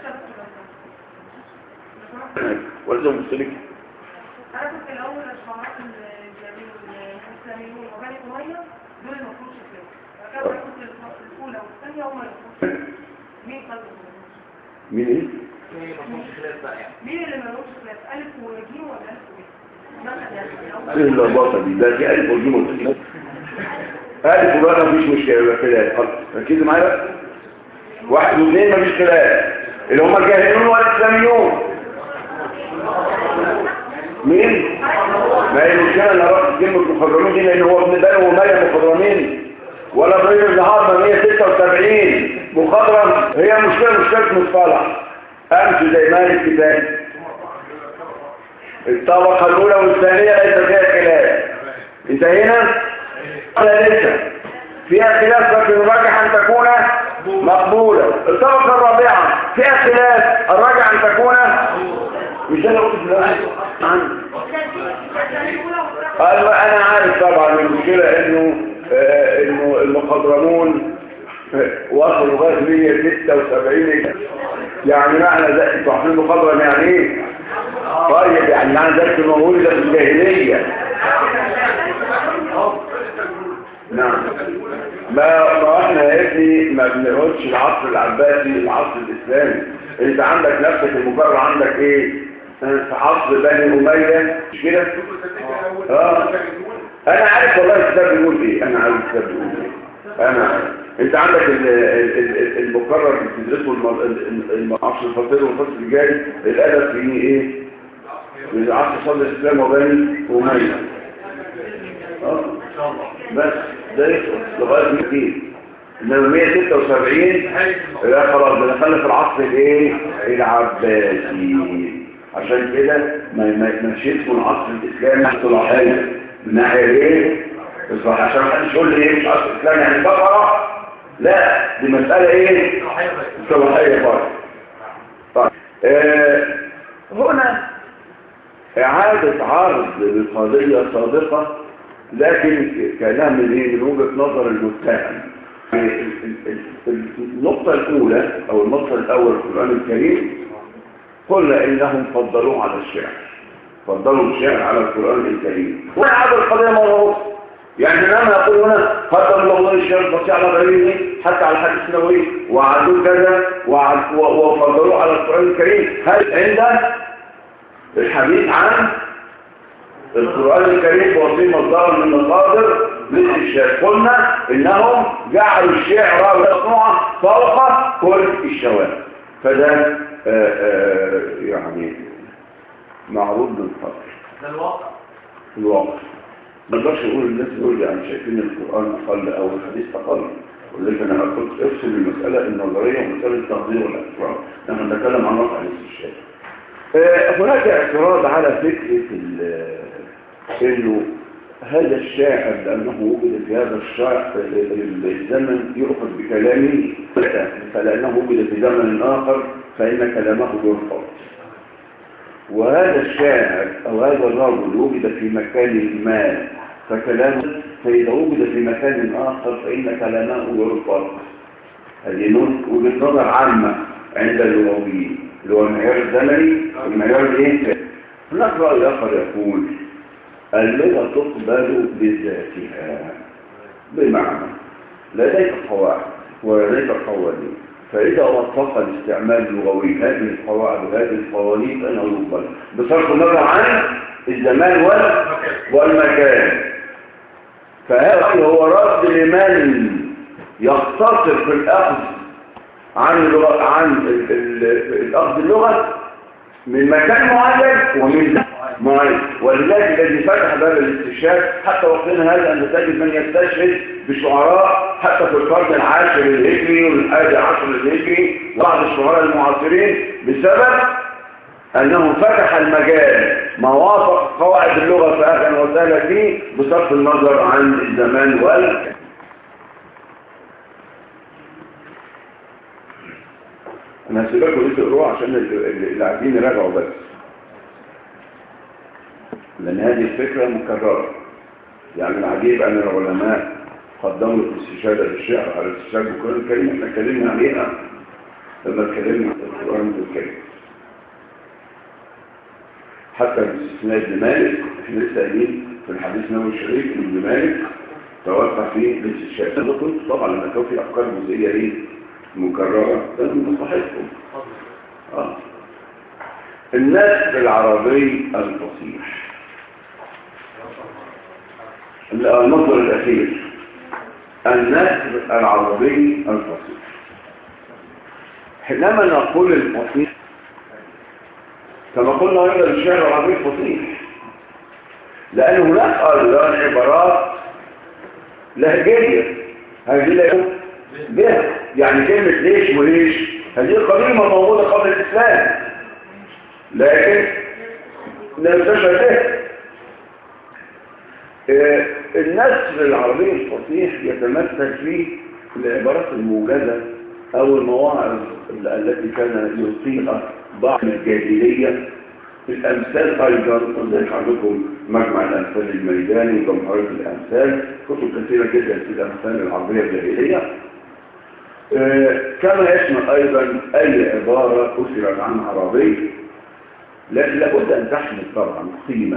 ولازم مسلك انا كنت الاول الشعراء الاسلاميين وبني اميه دول المفروض شكلهم فكان أنا كنت الاولى والثانيه هم المفروض مين قصده مين إيه؟ مين اللي ملوش خلاف الف وجيم ولا الف وجيم مثلا يعني ايه الأول. اللخبطه دي ده في الف وجيم وتسليم الف وبقى مفيش مشكله يبقى خلاف خلاص ركزوا معايا بقى. واحد واثنين مفيش خلاف اللي هم الجاهلون والاسلاميون مين؟ ما هي المشكله ان رأس كلمه المخضرمين دي لان هو ابن بني ومية مخضرمين ولا ابراهيم بن هارم 176 مخضرم هي مشكله مشكله مصطلح امشي زي مالك كتاب الطبقة الأولى والثانية ليس فيها خلاف انتهينا؟ ولا لسه فيها خلاف لكن الراجح أن تكون مقبولة الطبقة الرابعة فيها خلاف الراجح أن تكون مش أنا قلت في الأول عندي قال أنا عارف طبعا المشكلة إنه آه إنه المخضرمون وصل لغايه 176 يعني معنى ده انتوا عارفين مخضرم يعني ايه؟ طيب يعني معنى ذلك انه ولد في الجاهليه نعم ما ما احنا يا ابني ما بنقولش العصر العباسي العصر الاسلامي انت عندك نفسك المقرر عندك ايه في عصر بني اميه مش كده اه انا عارف والله الكتاب بيقول ايه انا عارف الكتاب بيقول ايه انا عارف. انت عندك ال- ال- ال- المقرر اللي بتدرسه الم- ال- ال- العصر الفصيل والفصل الجاي الادب فيه ايه من عصر صدر الاسلام وبني اميه اه بس ده يخلص لغايه 200 انما 176 لا خلاص ده دخلنا في العصر الايه العباسي عشان كده ما ما مشيت من عصر الاسلام ناحيه الصلاحيه من ناحيه ايه الصلاح عشان ما حدش يقول لي ايه مش عصر الاسلام يعني بقره لا دي مساله ايه الصلاحيه فرق طيب آه هنا إعادة عرض لقضية سابقة لكن كلام من إيه؟ من وجهة نظر المتهم يعني ال- ال- ال- النقطة الأولى أو المصدر الأول في القرآن الكريم قلنا إنهم فضلوه على الشعر فضلوا الشعر على القرآن الكريم وإعادة القضية مرة أخرى يعني لما يقول هنا فضل الله الشعر الفصيح على غيره حتى على الحديث النبوي وعدوا كذا وعد- و- وفضلوه على القرآن الكريم هل عند الحديث عن القرآن الكريم وفي مصدر من مصادر مثل الشعر قلنا إنهم جعلوا الشعر والصنوع فوق كل الشوارع فده آه، آه، يعني معروض للفقر ده الواقع في الواقع ما نقدرش نقول الناس دول يعني شايفين القرآن أقل أو الحديث أقل ولكن أنا قلت افصل المسألة النظرية ومسألة التقدير والأسرار نحن نتكلم عن واقع الشيء آه، هناك اعتراض على فكرة ال- انه هذا الشاعر لأنه وجد في هذا الشاعر الزمن يؤخذ بكلامه فلأنه وجد في زمن آخر فإن كلامه يرفض وهذا الشاعر أو هذا الرجل وجد في مكان ما فكلامه فإذا وجد في مكان آخر فإن كلامه يرفض هذه نقطة وجهة نظر عامة عند اللغويين اللي هو المعيار الزمني والمعيار الايه؟ هناك رأي آخر يقول اللغة تقبل بذاتها بمعنى لديك قواعد ولديك قوانين فإذا وفق الاستعمال اللغوي هذه القواعد وهذه القوانين فإنه يقبل بصرف النظر عن الزمان وال- والمكان فهذا هو رد لمن يقتصر في الأخذ عن اللغة عن ال- ال- الأخذ اللغة من مكان معين ومن معين ولذلك الذي فتح باب الاستشهاد حتى وقتنا هذا أن تجد من يستشهد بشعراء حتى في القرن العاشر الهجري والحادي عشر الهجري وبعض الشعراء المعاصرين بسبب أنه فتح المجال ما وافق قواعد اللغة فأهلا وسهلا فيه بصرف النظر عن الزمان والمكان انا هسيبكم انتوا تقروها عشان اللي اللي عايزين يراجعوا بس لان هذه الفكره مكرره يعني العجيب ان العلماء قدموا الاستشهاد بالشعر على الاستشهاد بالقران الكريم احنا اتكلمنا عليها لما اتكلمنا عن القران الكريم حتى باستثناء ابن مالك احنا لسه قايلين في الحديث النبوي الشريف ان ابن مالك توقع فيه الاستشهاد انا قلت طبعا لما كان في افكار جزئيه ايه مكررة كان من مصلحتكم آه. النسب العربي الفصيح المصدر الأخير النسب العربي الفصيح حينما نقول الفصيح كما قلنا أيضا الشعر العربي الفصيح لأن هناك أيضا عبارات لهجية هذه لا بها يعني كلمة ليش وليش هذه قديمة موجودة قبل الإسلام لكن لا يستشعر به آه، النسر العربي الفصيح يتمثل في العبارات الموجزة أو المواعظ التي كان يلقيها بعض الجاهلية الأمثال أيضا ذلك عندكم مجمع الأمثال الميداني وجمهورية الأمثال كتب كثيرة جدا في الأمثال العربية الجاهلية آه، كما يشمل أيضا أي عبارة أسرت عن عربي لكن لابد أن تحمل طبعا قيمة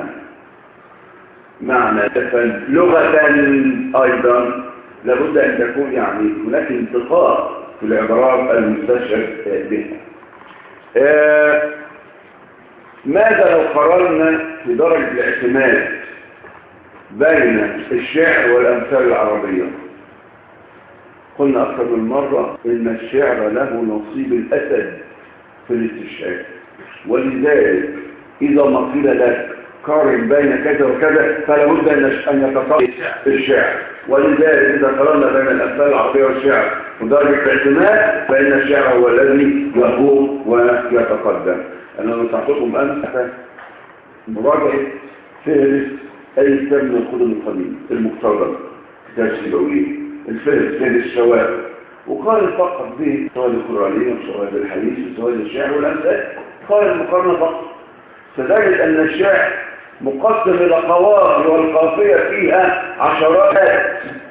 معنى تفن لغة أيضا لابد أن تكون يعني هناك انتقاء في العبارات المستشهد بها آه، ماذا لو قررنا في درجة الاعتماد بين الشعر والأمثال العربية قلنا أكثر من مرة إن الشعر له نصيب الأسد في الاستشهاد ولذلك إذا ما قيل لك قارن بين كذا وكذا فلا بد أن أن يتصل الشعر ولذلك إذا قارنا بين الأمثال العربية والشعر ودرجة الاعتماد فإن الشعر هو الذي يفوق ويتقدم أنا نصحتكم أمس مراجعة فهرس أي كتاب من القدم القديم المقتضى كتاب سيبويه الفهرس فهرس الشواب وقال فقط به سواد القرآنية وسواد الحديث وسواد الشعر والأمثال قال المقارنة فقط ستجد أن الشعر مقسم إلى قوافي والقافية فيها عشرات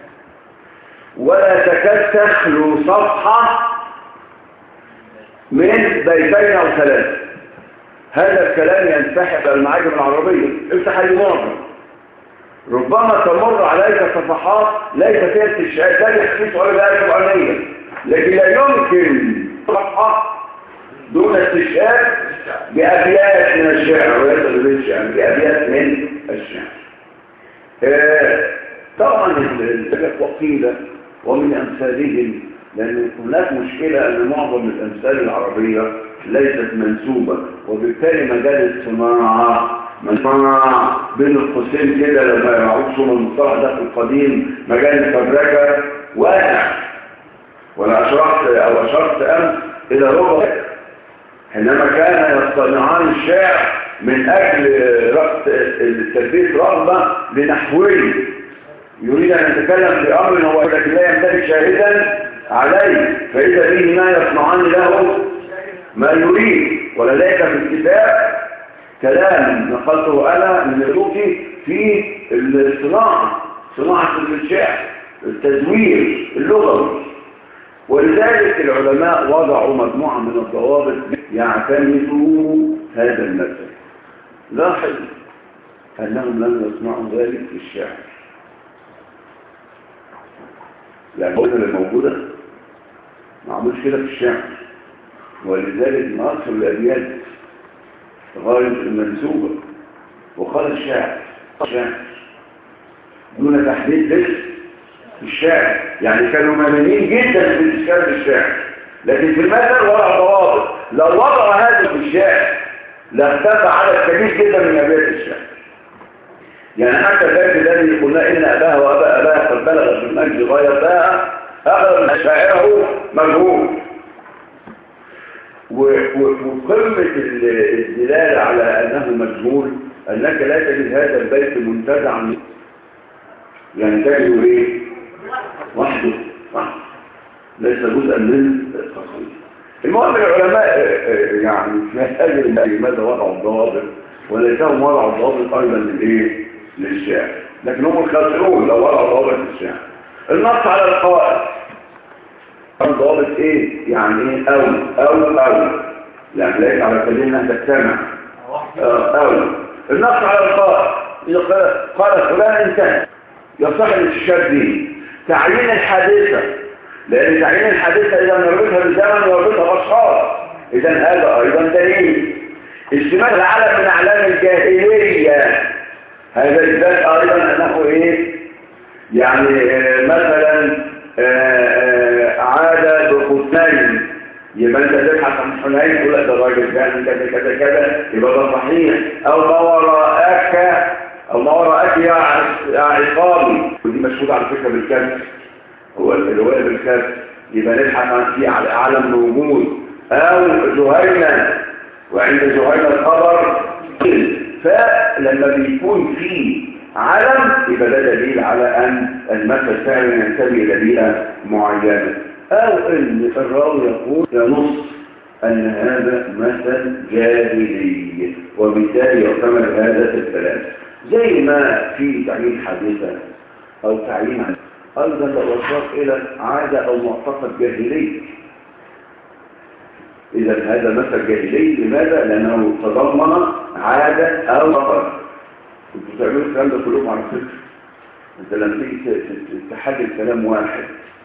ولا تكاد تخلو صفحة من بيتين أو ثلاثة هذا الكلام ينسحب المعاجم العربية افتح أي معجم ربما تمر عليك صفحات ليس فيها استشهاد لا يحسس ولا لا قرآنية لكن لا يمكن صفحة دون استشهاد بأبيات من الشعر وليس من الشعر بأبيات من الشعر آه، طبعا الفلك وقيلة ومن أمثالهم لأن هناك مشكلة أن معظم الأمثال العربية ليست منسوبة وبالتالي مجال الصناعة مجمع بين القوسين كده لما يعود صور المصطلح ده في القديم مجال الفبركة واقع ولا أشرت أو أشرت أمس إلى ربع حينما كان يصطنعان الشعر من أجل ربط تلبية رغبة لنحوه يريد أن يتكلم في أمر هو لكن لا يمتلك شاهدا عليه فإذا به ما يصنعان له ما يريد ولذلك في الكتاب كلام نقلته أنا من الروكي في الصناعة صناعة الشعر التزوير اللغوي ولذلك العلماء وضعوا مجموعة من الضوابط يعتمدوا هذا المثل لاحظ أنهم لم يصنعوا ذلك في الشعر يعني الجملة اللي موجودة ما عملش كده في الشعر ولذلك ناصر الأبيات غاية المنسوبة وقال الشاعر الشاعر دون تحديد بس في الشعر يعني كانوا ممانين جدا في إشكال الشعر لكن في المثل وضع ضوابط لو وضع هذا في الشعر لاختفى عدد كبير جدا من أبيات الشعر يعني حتى ذلك الذي قلنا إن أباها وأبا أباها قد بلغ في المجد غايتها أغلب شاعره مجهول وقمة الدلالة على أنه مجهول أنك لا تجد هذا البيت منتزعا يعني تجد إيه؟ وحده وحده ليس جزءا من التصوير المهم العلماء يعني في هذه لماذا وضعوا الضوابط وليسهم وضعوا الضوابط أيضا للإيه؟ للشعر لكن هم الخاسرون لو وضعوا ضوابط للشعر النص على القائد ضابط ايه يعني ايه او او او يعني ليس على كلمة تجتمع او النص على القائد قال فلان انتهى يصح الاستشهاد به تعيين الحادثة لان تعيين الحادثة اذا نربطها بالزمن ونربطها باشخاص اذا هذا ايضا دليل اشتمال العالم من اعلام الجاهلية هذا اثبات ايضا انه ايه يعني مثلا عاد بقسمين يبقى انت تبحث عن حنين تقول لك ده الراجل كان كذا كذا كذا يبقى ده صحيح او ما وراءك او ما وراءك يا يا عقابي ودي مشهوده على فكره بالكسر هو الروايه بالكسر يبقى نبحث عن في على اعلم موجود او جهينه وعند جهينه الخبر فلما بيكون في علم يبقى ده دليل على ان المثل فعلا ينتمي الى بيئه معينه او ان الراوي يقول ينص ان هذا مثل جاهلي وبالتالي يعتمد هذا الثلاث زي ما في تعيين حادثه او تعيين أيضا لو أشار إلى عادة أو معتقد جاهلي إذا هذا مثل جاهلي لماذا؟ لأنه تضمن عادة أو معتقد كنتوا تعملوا الكلام ده كلكم على فكرة أنت لما تيجي ت- ت- تحلل كلام واحد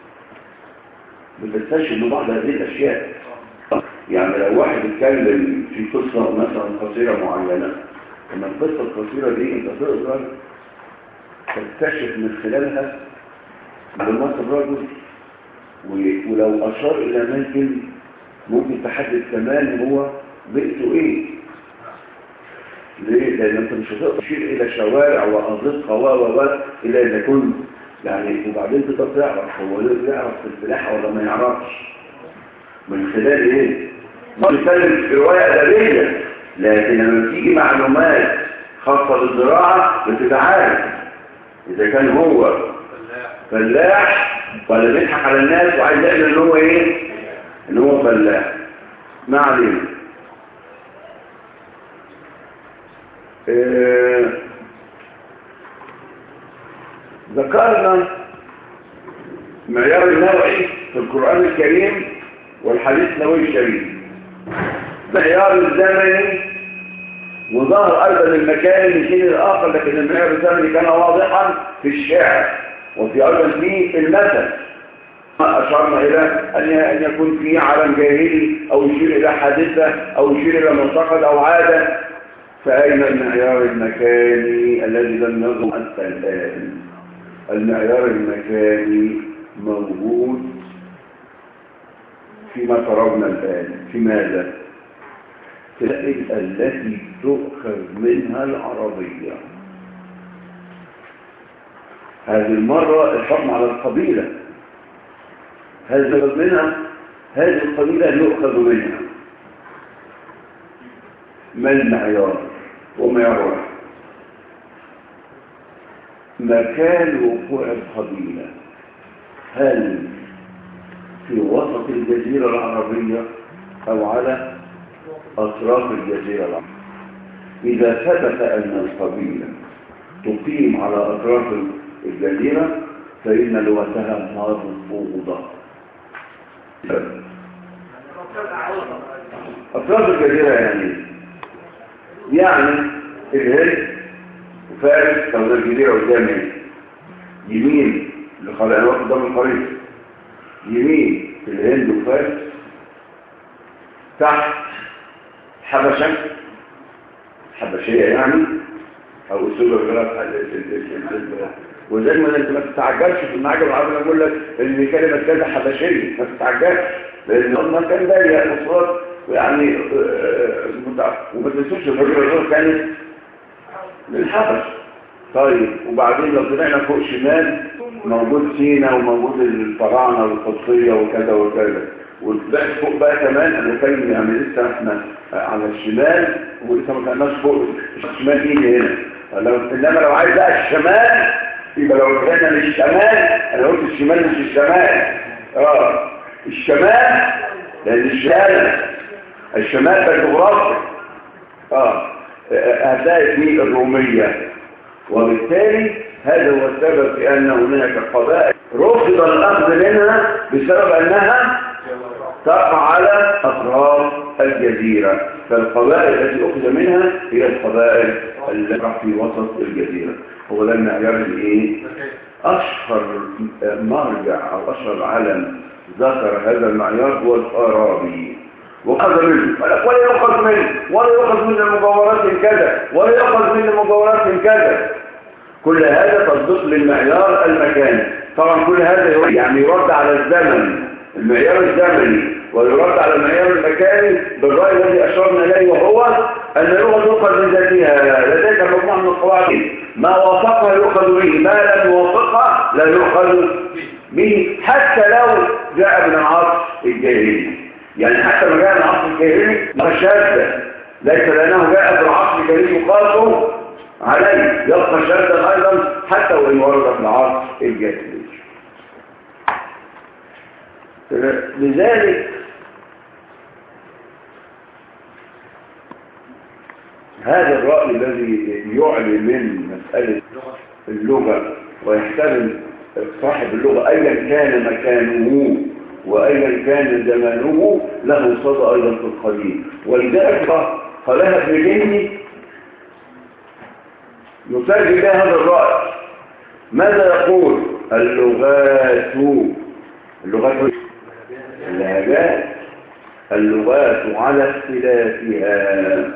بتستشهد ببعض هذه الأشياء يعني لو واحد اتكلم في قصة مثلا قصيرة معينة لما القصة القصيرة دي انت تقدر تكتشف من خلالها معلومات الرجل و- ولو أشار إلى أماكن ممكن تحدد كمان هو بيئته إيه ليه؟ لأن أنت مش هتقدر تشير إلى شوارع وأنظمة و و و إلا إذا كنت يعني وبعدين تقدر تعرف هو ليه يعرف في الفلاحة ولا ما يعرفش من خلال إيه؟ بيتكلم في رواية أدبية لكن لما تيجي معلومات خاصة بالزراعة بتتعارف إذا كان هو فلاح ولا بيضحك على الناس وعايز يعمل ان هو ايه ان هو فلاح ما علينا آه، ذكرنا معيار النوعي في القرآن الكريم والحديث النبوي الشريف معيار الزمني وظهر أيضا المكان من حين الآخر لكن المعيار الزمني كان واضحا في الشعر وفي أيضا في المثل أشرنا إلى أن أن يكون في عالم جاهلي أو يشير إلى حادثة أو يشير إلى معتقد أو عادة فأين المعيار المكاني الذي لم يظهر حتى الآن المعيار المكاني موجود فيما ترون الآن في ماذا؟ في الأسئلة التي تؤخذ منها العربية هذه المرة الحكم على القبيلة هذا منها هذه القبيلة يؤخذ منها ما المعيار ومعيار واحد مكان وقوع القبيلة هل في وسط الجزيرة العربية أو على أطراف الجزيرة العربية إذا ثبت أن القبيلة تقيم على أطراف الجزيرة فإن لغتها مرفوضة أطراف الجزيرة يعني يعني الهند وفارس أو الجزيرة قدامي يمين لخلق قدام الخريطة يمين في الهند وفارس تحت حبشة حبشية يعني أو أسلوب الغلاف وزي ما انت ما تتعجلش في المعجم العربي انا بقول لك ان كلمه كذا حبشيه ما تتعجلش لان هم كان ضيق مصرات ويعني وما تنسوش الرجل كانت للحبش طيب وبعدين لو طلعنا فوق شمال موجود سينا وموجود الفراعنه والقدسيه وكذا وكذا والباقي فوق بقى كمان انا بتكلم يعني لسه احنا على الشمال ولسه ما كناش فوق الشمال ايه هنا لو انما لو عايز بقى الشمال يبقى لو رجعنا للشمال انا قلت الشمال مش الشمال اه الشمال لان الشمال الشمال ده جغرافيا اه هتلاقي فيه الروميه وبالتالي هذا هو السبب في ان هناك قبائل رفض الاخذ منها بسبب انها تقع على اطراف الجزيره فالقبائل التي اخذ منها هي القبائل التي تقع في وسط الجزيره هو ده المعيار الايه اشهر مرجع او اشهر علم ذكر هذا المعيار هو الفارابي وأخذ منه ولا يؤخذ منه ولا يؤخذ من المجاورات كذا ولا يؤخذ من المجاورات كذا كل هذا تصدق للمعيار المكاني طبعا كل هذا يعني يرد على الزمن المعيار الزمني ويرد على المعيار المكاني بالرأي الذي أشرنا إليه وهو أن اللغة تؤخذ من ذاتها لديك مجموعة من القواعد ما وافقها يؤخذ به ما لم يوافقها لا يؤخذ به حتى لو جاء من العصر الجاهلي يعني حتى ما جاء من العصر الجاهلي ما شاذ ليس لأنه جاء في العصر الجاهلي يقاس عليه يبقى شاذا أيضا حتى وإن ورد في العصر الجاهلي لذلك هذا الرأي الذي يعلي من مسألة اللغة ويحتمل صاحب اللغة أيا كان مكانه وأيا كان زمانه له صدى أيضا في القديم ولذلك قالها ابن جندي يترجم بها هذا الرأي ماذا يقول اللغات اللغات اللهجات اللغات على اختلافها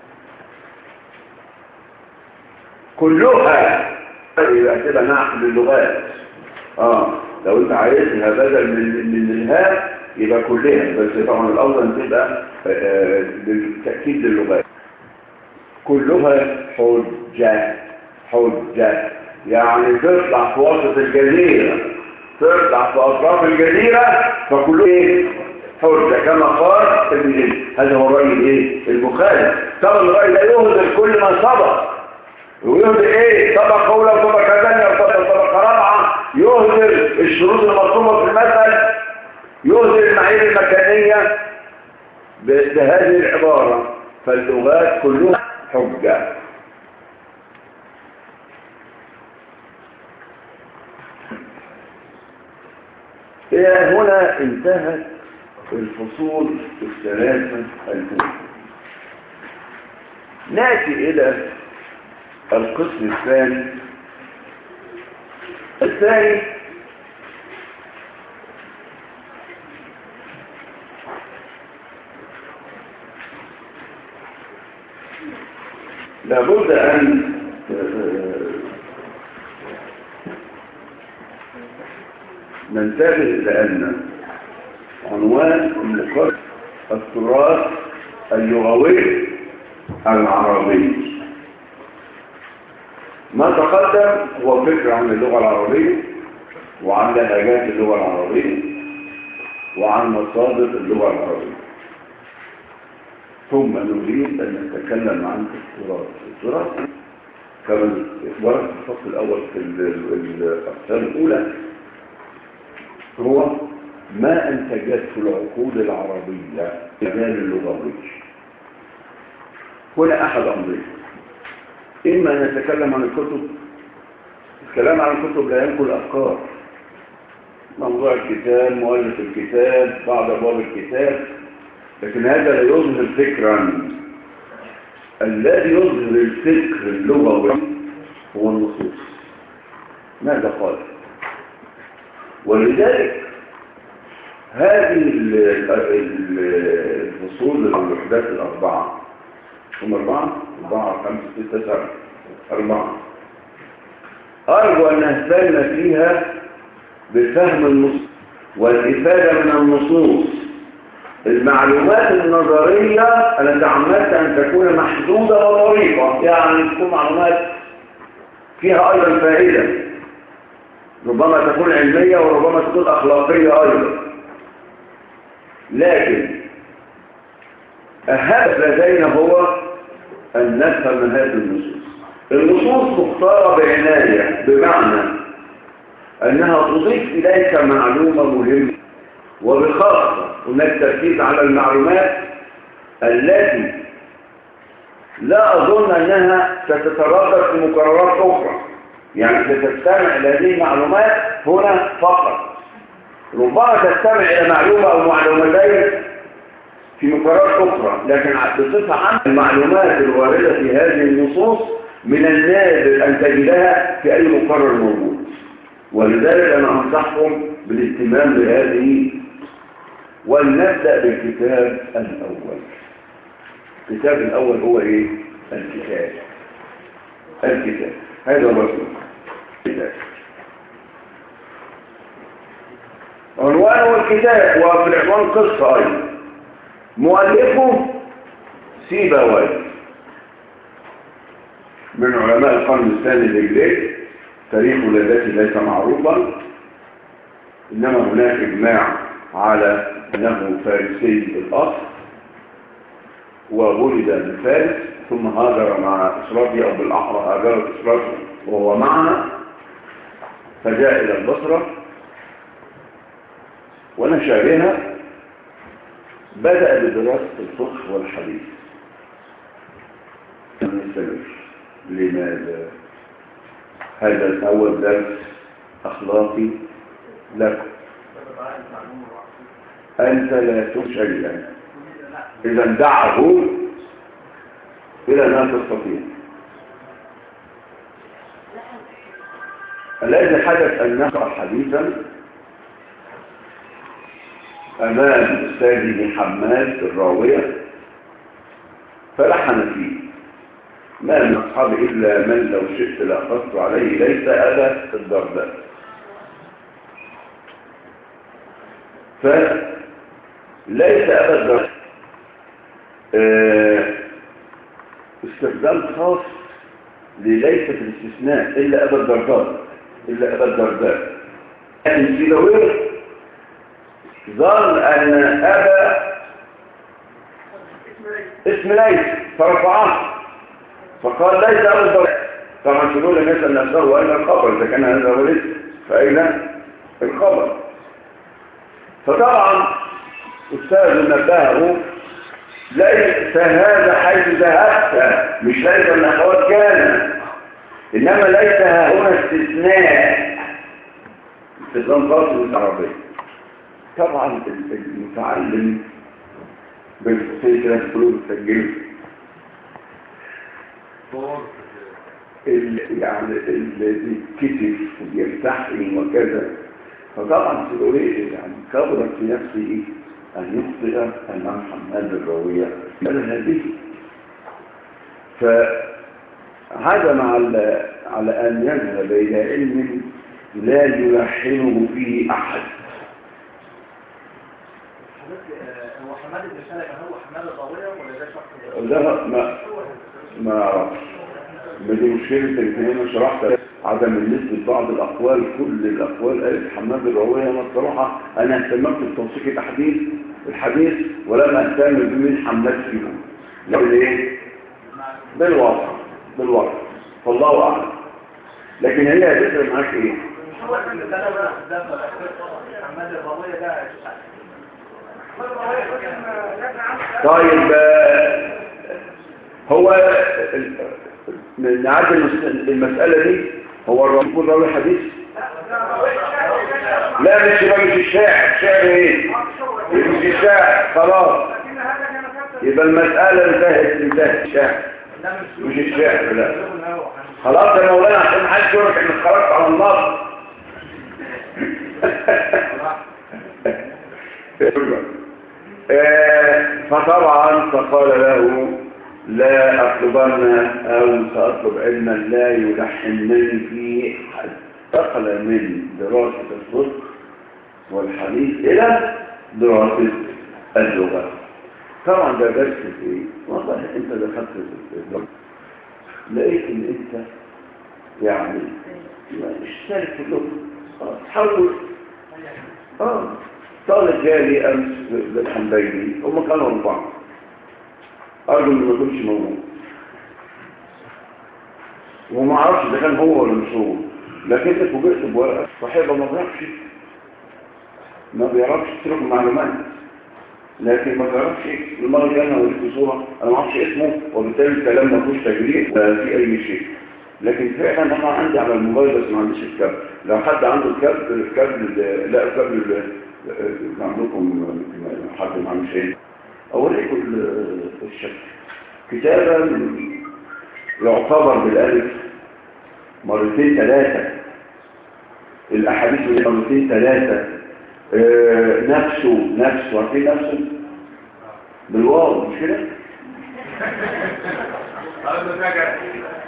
كلها يبقى كده نعقل اللغات اه لو انت عايزها بدل من من الهاء يبقى كلها بس طبعا الافضل تبقى آه، بالتاكيد للغات كلها حجه حجه يعني تطلع في وسط الجزيره تطلع في اطراف الجزيره فكلها ايه حجه كما قال ابن جندي هذا هو الراي الايه المخالف طبعا الراي لا يهدر كل ما سبق ويهدر ايه طبق اولى وطبقه ثانيه وطبقه رابعه يهدر الشروط المطلوبه في المثل يهدر المعايير المكانيه ب- بهذه العباره فاللغات كلها حجه إلى هنا انتهت الفصول الثلاثة الأولى نأتي إلى القسم الثاني الثاني لابد أن ننتبه لأن عنوان المقرر التراث اللغوي العربي ما تقدم هو فكرة عن اللغة العربية وعن لهجات اللغة العربية وعن مصادر اللغة العربية ثم نريد أن نتكلم عن التراث التراث كما ورد في الفصل الأول في ال- ال- الأقسام الأولى هو ما أنتجته العقول العربية مجال اللغوي هنا أحد أمرين إما أن نتكلم عن الكتب الكلام عن الكتب لا ينقل أفكار موضوع الكتاب مؤلف الكتاب بعض أبواب الكتاب لكن هذا لا يظهر فكرا الذي يظهر الفكر اللغوي هو النصوص ماذا قال ولذلك هذه ال- ال- الفصول الوحدات الأربعة هم أربعة أربعة خمسة ستة سبعة أربعة أرجو أن نهتم فيها بفهم النصوص والإفادة من النصوص المعلومات النظرية أنا تعمدت أن تكون محدودة وطريقة يعني تكون معلومات فيها أيضا فائدة ربما تكون علمية وربما تكون أخلاقية أيضا لكن الهدف لدينا هو أن نفهم هذه النصوص النصوص مختارة بعناية بمعنى أنها تضيف إليك معلومة مهمة وبخاصة هناك تركيز على المعلومات التي لا أظن أنها ستتردد في مقررات أخرى يعني ستستمع إلى هذه المعلومات هنا فقط ربما تستمع إلى معلومة أو معلومتين في مقررات أخرى لكن بصفة عامة المعلومات الواردة في هذه النصوص من النادر أن تجدها في أي مقرر موجود ولذلك أنا أنصحكم بالاهتمام بهذه ولنبدأ بالكتاب الأول الكتاب الأول هو إيه؟ الكتاب الكتاب هذا هو اسمه الكتاب عنوانه الكتاب وفي العنوان قصة أيضا مؤلفه سيبوي من علماء القرن الثاني الهجري تاريخ ولادته ليس معروفا إنما هناك إجماع على أنه فارسي الأصل وولد بفارس ثم هاجر مع أسرته أو بالأحرى هاجرت أسرته وهو معها فجاء إلى البصرة ونشأ بها بدأ بدراسة الفقه والحديث نستمر لماذا هذا أول درس أخلاقي لكم أنت لا تشيئا إذا دعه إلى ما تستطيع الذي حدث أن نقرأ حديثا أمام أستاذه حماد الراوية فلحن فيه ما من أصحاب إلا من لو شئت لأخذت عليه ليس أبا الدرداء فليس أبا الدرداء آه، استخدام خاص لليس في الاستثناء إلا أبا الدرداء إلا أبا الدرداء لكن سيلويه ظن أن أبا اسم ليس فرفعه فقال ليس أبا الدرداء طبعا شنو لم يسأل نفسه وأين الخبر إذا كان هذا هو الاسم فأين الخبر فطبعا أستاذ نبهه ليس هذا حيث ذهبت مش ليس الأخوات كان إنما ليس هنا استثناء استثناء خاص بالعربية طبعا المتعلم بالخصوصية كده في القلوب التسجيل يعني اللي كتف وبيرتحي وكذا فطبعا سؤالي يعني كبرت في نفسي أن يخطئ أمام حماد الراوية قال هذه فعزم على على أن يذهب إلى علم لا يلحنه فيه أحد هو حماد بن سلمة هو حماد الضوية ولا ده شخص ده ما ما اعرفش ما دي مشكلة الكلمة أنا شرحت عدم النسبة بعض الأقوال كل الأقوال قالت حماد الراوية أنا الصراحة أنا اهتممت بتوثيق الأحاديث الحديث ولم أهتم بمين حماد فيهم لو إيه؟ بالواقع بالواقع فالله أعلم لكن هي هتفرق معاك إيه؟ هو كان ده ده ده حماد الضوية ده طيب آه، هو ال- نعدل المس- المسألة دي هو الرسول يكون راوي حديث لا مش يبقى مش الشاعر الشاعر ايه مش الشاعر خلاص يبقى المسألة انتهت انتهت الشاعر مش الشاعر لا خلاص يا مولانا عشان محدش يقول لك انك خرجت على النص آه، فطبعا فقال له لا أطلبن أو سأطلب علما لا يلحنني فيه حد انتقل من دراسة الفقه والحديث إلى دراسة اللغة طبعا ده درس في إيه؟ والله أنت دخلت في اللغة لقيت إن أنت يعني اشترك في اللغة آه، تحول اه طالب جالي امس بالحنبيلي هم كانوا اربعه ارجو ان ما يكونش موجود وما اعرفش اذا كان هو ولا مش هو لكن انت فوجئت بورقه صاحبها ما بيعرفش ما بيعرفش يترك المعلومات لكن ما بيعرفش المره الجايه انا وريت صوره انا ما اعرفش اسمه وبالتالي الكلام ما فيهوش تجريح ولا في اي شيء لكن فعلا انا عندي على الموبايل بس ما عنديش الكابل لو حد عنده الكابل الكابل لا الكابل اللي عندكم حد ما عندوش ايه اوريكم ال- الشكل كتابا يعتبر بالالف مرتين ثلاثه الاحاديث اللي مرتين ثلاثه آه، نفسه نفسه عارفين نفسه بالواو مش كده هذا فاكر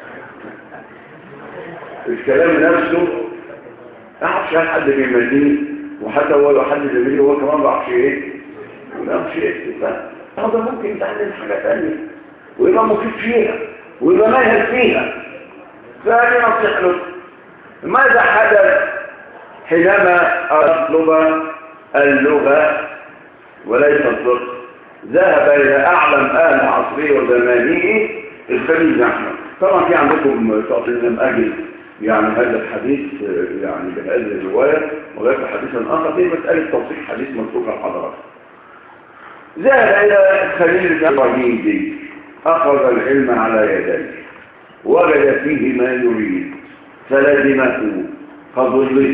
الكلام نفسه اعرفش هل حد بيمديه وحتى هو لو حد زميلي هو كمان ما بعرفش ايه ما بعرفش ايه هذا ممكن يتعلم حاجه ثانيه ويبقى مفيد فيها ويبقى ماهر فيها فهذه نصيحه له ماذا حدث حينما اطلب اللغه وليس الضبط ذهب الى اعلم اهل عصره وزمانه الخليل احمد طبعا في عندكم تقصير لم اجل يعني هذا الحديث آه، يعني بهذه الرواية وغير حديثا آخر في مسألة توصيح حديث متروك الحضارات ذهب إلى خليل إبراهيم دي أخذ العلم على يديه وجد فيه ما يريد فلزمه كظله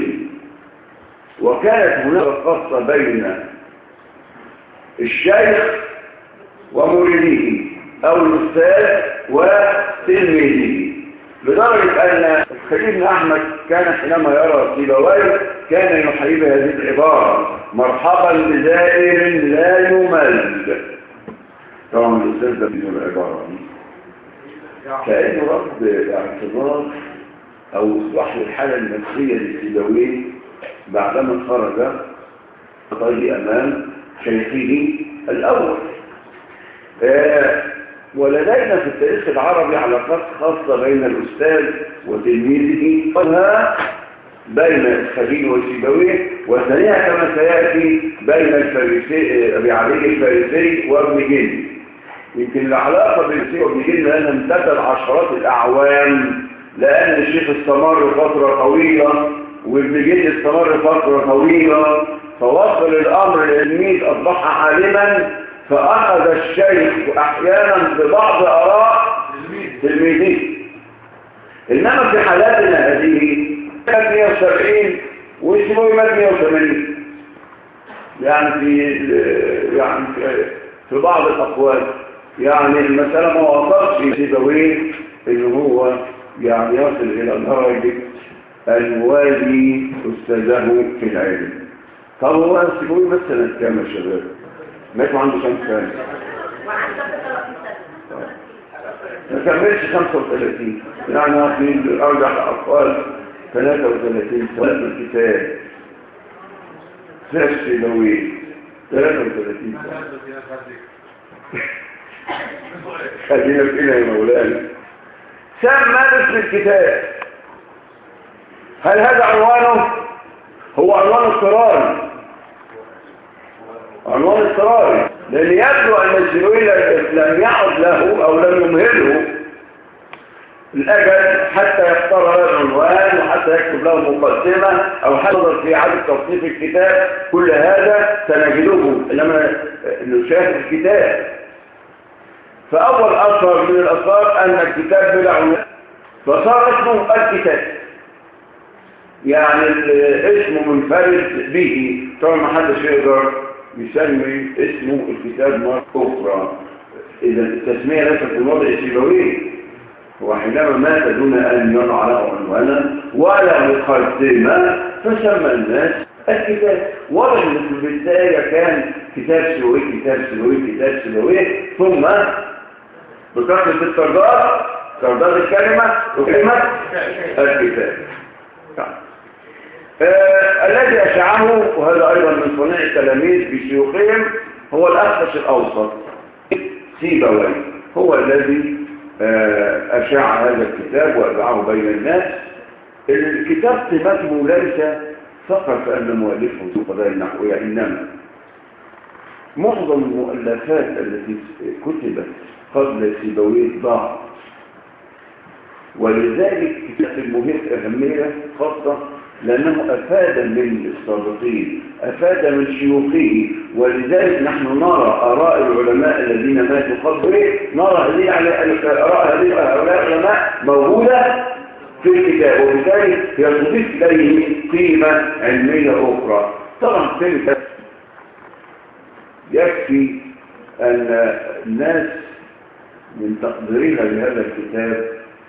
وكانت هناك خاصة بين الشيخ ومريده أو الأستاذ وتلميذه لدرجة أن خليل بن أحمد كان حينما يرى سيبويه كان يحيي بهذه العبارة مرحبا بزائر لا يمل طبعا الأستاذ ده بدون العبارة دي كأنه رد اعتراض أو إصلاح الحالة النفسية لسيبويه بعدما خرج طيب أمام شيخه الأول آه ولدينا في التاريخ العربي علاقات خاصة بين الأستاذ وتلميذه وها بين الخليل والسيبويه وثانيها كما سيأتي بين الفارسي أبي علي الفارسي وابن جن يمكن العلاقة بين الفارسي وابن جن لأنها امتدت عشرات الأعوام لأن الشيخ استمر فترة طويلة وابن جن استمر فترة طويلة فوصل الأمر للتلميذ أصبح عالما فأخذ الشيخ أحيانا ببعض آراء تلميذه إنما في حالاتنا هذه كانت 170 واسمه مات 180 يعني في يعني في بعض الأقوال يعني المسألة ما وصلش في سيبويه إن هو يعني يصل إلى درجة الموالي أستاذه في العلم طب هو سيبويه بس سنة كام يا شباب؟ ماتوا عنده كام سنة؟ ما كملش 35 يعني في أرجع الأطفال 33 سنة في الكتاب سيش سيبويه 33 سنة خلينا فينا يا مولانا سمى اسم الكتاب هل هذا عنوانه هو عنوان اضطراري عنوان اضطراري لان يبدو ان السيوي لم يعد له او لم يمهله الاجل حتى يختار هذا العنوان وحتى يكتب له مقدمه او حتى في عدد تصنيف الكتاب كل هذا سنجده انما نشاهد الكتاب فأول أثر من الأثار أن الكتاب بلا عنوان فصار اسمه الكتاب يعني اسمه منفرد به طبعا ما حدش يقدر يسمي اسمه الكتاب مرة أخرى إذا التسمية ليست في الوضع السيبوي هو حينما مات دون أن يضع له عنوانا ولا مقدمة فسمى الناس الكتاب واضح ان في البداية كان كتاب سلوي كتاب سلوي كتاب سلوي ثم بكثرة الترداد ترداد الكلمة وكلمة الكتاب آه الذي أشعه وهذا أيضا من صنيع التلاميذ بشيوخهم هو الأخفش الأوسط سيبوي هو الذي آه أشاع هذا الكتاب وأبعه بين الناس الكتاب قيمته ليس فقط أن مؤلفه في قضايا النحوية إنما معظم المؤلفات التي كتبت قبل سيبويه ضاع ولذلك كتاب المهم أهمية خاصة لأنه أفاد من السابقين أفاد من شيوخه ولذلك نحن نرى آراء العلماء الذين ماتوا قبله نرى هذه آراء هؤلاء العلماء موجودة في الكتاب وبالتالي يضيف إليه قيمة علمية أخرى طبعا كلمة يكفي أن الناس من تقديرها لهذا الكتاب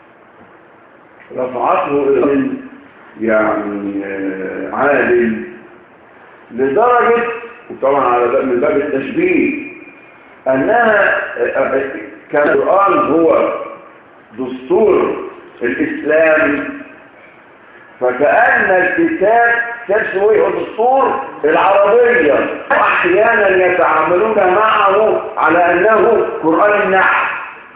رفعته إلى يعني عالم لدرجة وطبعا على باب من باب التشبيه أنها كان القرآن هو دستور الإسلام فكأن الكتاب تسوي الدستور العربية أحيانا يتعاملون معه على أنه قرآن النحو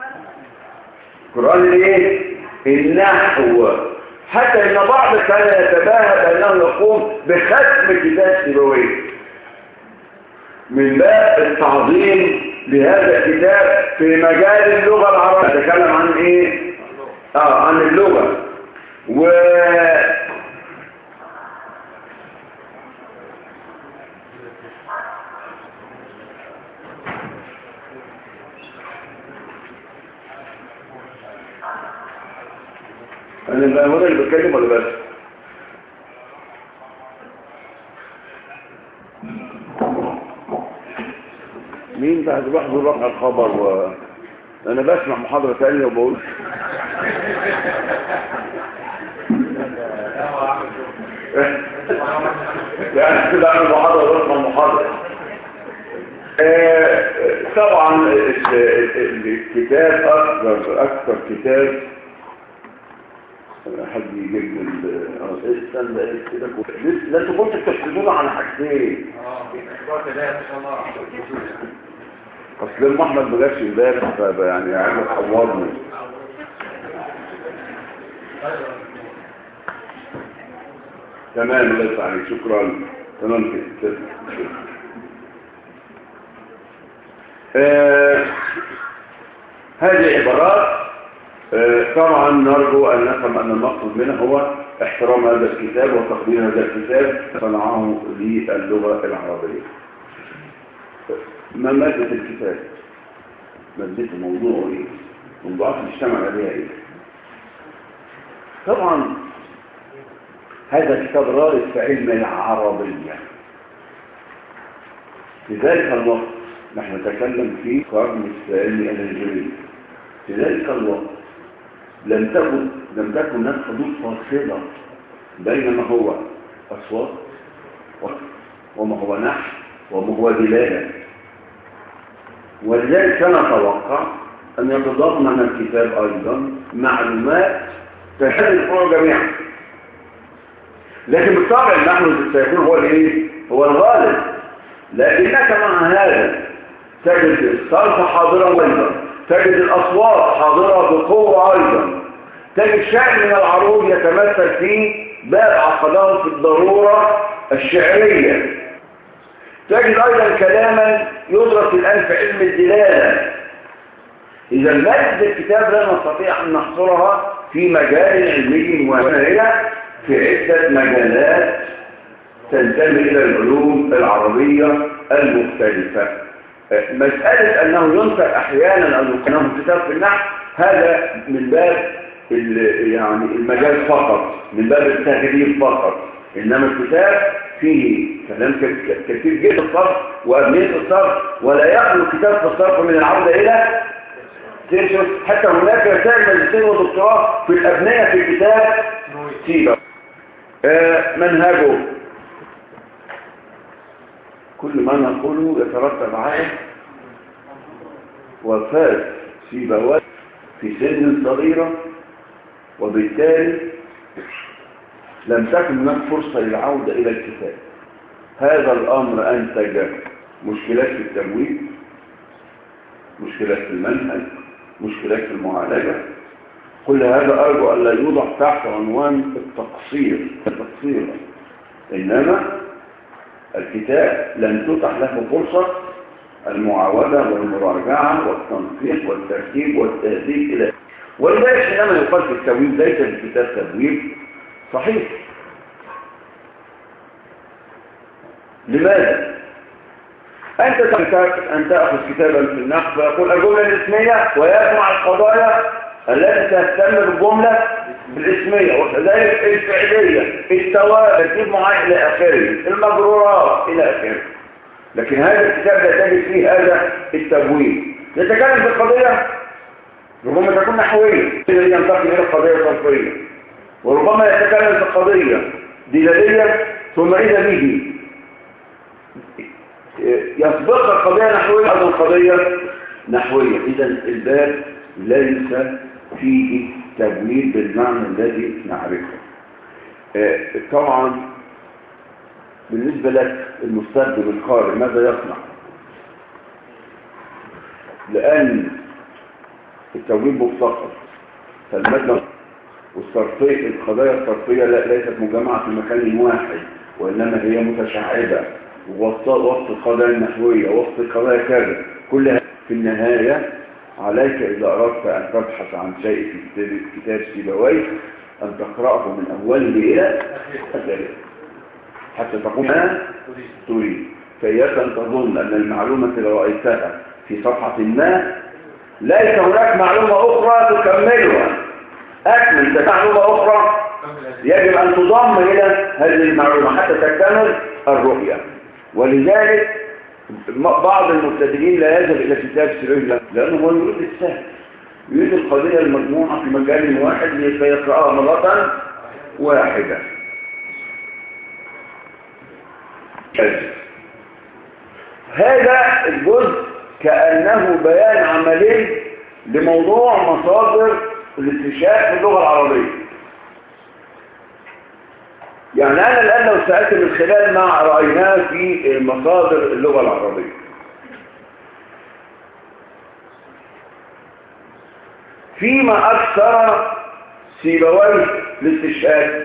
قرآن الايه؟ النحو حتى ان بعض كان يتباهى بانه يقوم بختم كتاب سيبويه من باب التعظيم لهذا الكتاب في مجال اللغة العربية نتكلم عن ايه اه عن اللغة و انا بقى هنا اللي بتكلم ولا بس انت هتحضر رفع الخبر و... انا بسمع محاضرة تانية وبقول يعني كده اعمل محاضرة رفع المحاضرة آه، طبعا ال- ال- الكتاب اكثر اكثر كتاب حد يجيب ال- اه ايه استنى ايه كده لسه- لا انتوا كنتوا بتحسدونا على حاجتين اه الوقت ده ان شاء الله اصل ام احمد ما جاش امبارح فبقى يعني عايز تعوضني تمام الله يفتح عليك شكرا تمام كده كده. آه هذه عبارات آه طبعا نرجو ان نفهم ان المقصود منها هو احترام هذا الكتاب وتقدير هذا الكتاب صنعه للغه العربيه ما مادة الكتاب مادته موضوعه ايه موضوعات المجتمع عليها ايه طبعا هذا كتاب رائد في علم العربية في ذلك الوقت نحن نتكلم في القرن الثاني الهجري في ذلك الوقت لم تكن لم تكن هناك حدود فاصلة بين ما هو أصوات وما هو نحو وما هو دلالة ولذلك سنتوقع أن يتضمن الكتاب أيضا معلومات تهدي الفروع جميعا لكن بالطبع النحو سيكون هو الايه هو الغالب لكنك مع هذا تجد الصرف حاضرا ايضا تجد الاصوات حاضره بقوه ايضا تجد شيء من العروض يتمثل في باب عقدهم في الضروره الشعريه تجد ايضا كلاما يدرس الان في علم الدلاله اذا ماده الكتاب لا نستطيع ان نحصرها في مجال علمي معين في عدة مجالات تنتمي إلى العلوم العربية المختلفة مسألة أنه ينسب أحيانا أو أنه كتاب في النحو هذا من باب يعني المجال فقط من باب التغليب فقط إنما الكتاب فيه كلام كثير جدا في الصرف وأبنية الصرف ولا يخلو كتاب في الصرف من العودة إلى حتى هناك رسائل ماجستير ودكتوراه في الأبنية في الكتاب سيبا آه منهجه كل ما نقوله يترتب عليه وفاة سيبوات في سن صغيرة وبالتالي لم تكن هناك فرصة للعودة إلى الكتاب هذا الأمر أنتج مشكلات في التمويل مشكلات في المنهج مشكلات في المعالجة كل هذا أرجو أن لا يوضع تحت عنوان التقصير التقصير إنما الكتاب لن تتح له فرصة المعاودة والمراجعة والتنسيق والترتيب والتهذيب إلى ولذلك حينما يقال في التويب ليس الكتاب تبويب صحيح لماذا؟ أنت تحتاج أن تأخذ كتابا في النحو فيقول الجملة الاسمية ويجمع القضايا التي تهتم بالجملة الاسمية وكذلك الفعلية التوابع ترتيب معين إلى آخره المجرورات إلى آخره لكن هذا الكتاب لا تجد فيه هذا التبويب يتكلم في القضية ربما تكون نحوية ينتقل إلى القضية صرفية وربما يتكلم في القضية دلالية ثم إذا به يسبق القضية نحوية أو القضية نحوية إذا الباب ليس فيه تبويب بالمعنى الذي نعرفه آه، طبعا بالنسبة لك المستخدم الخارج ماذا يصنع لأن التوجيب مفتقر فالمادة والصرفية القضايا الصرفية لا ليست مجمعة في مكان واحد وإنما هي متشعبة وسط وسط القضايا النحوية وسط القضايا كذا كلها في النهاية عليك إذا أردت أن تبحث عن شيء في كتاب- كتاب سيبويه أن تقرأه من أوله إلى آخره حتى تقوم ما تريد فإياك أن تظن أن المعلومة اللي رأيتها في صفحة ما ليس هناك معلومة أخرى تكملها أكمل معلومة أخرى يجب أن تضم إلى هذه المعلومة حتى تكتمل الرؤية ولذلك م- بعض المبتدئين لا يذهب الى كتاب سيريلا لانه هو يريد السهل يريد القضيه المجموعه في مكان واحد فيقراها مره واحده هذا الجزء كأنه بيان عملي لموضوع مصادر الاستشهاد في اللغة العربية يعني أنا الآن لو سألت من خلال ما رأيناه في مصادر اللغة العربية فيما أكثر سيبويه الاستشهاد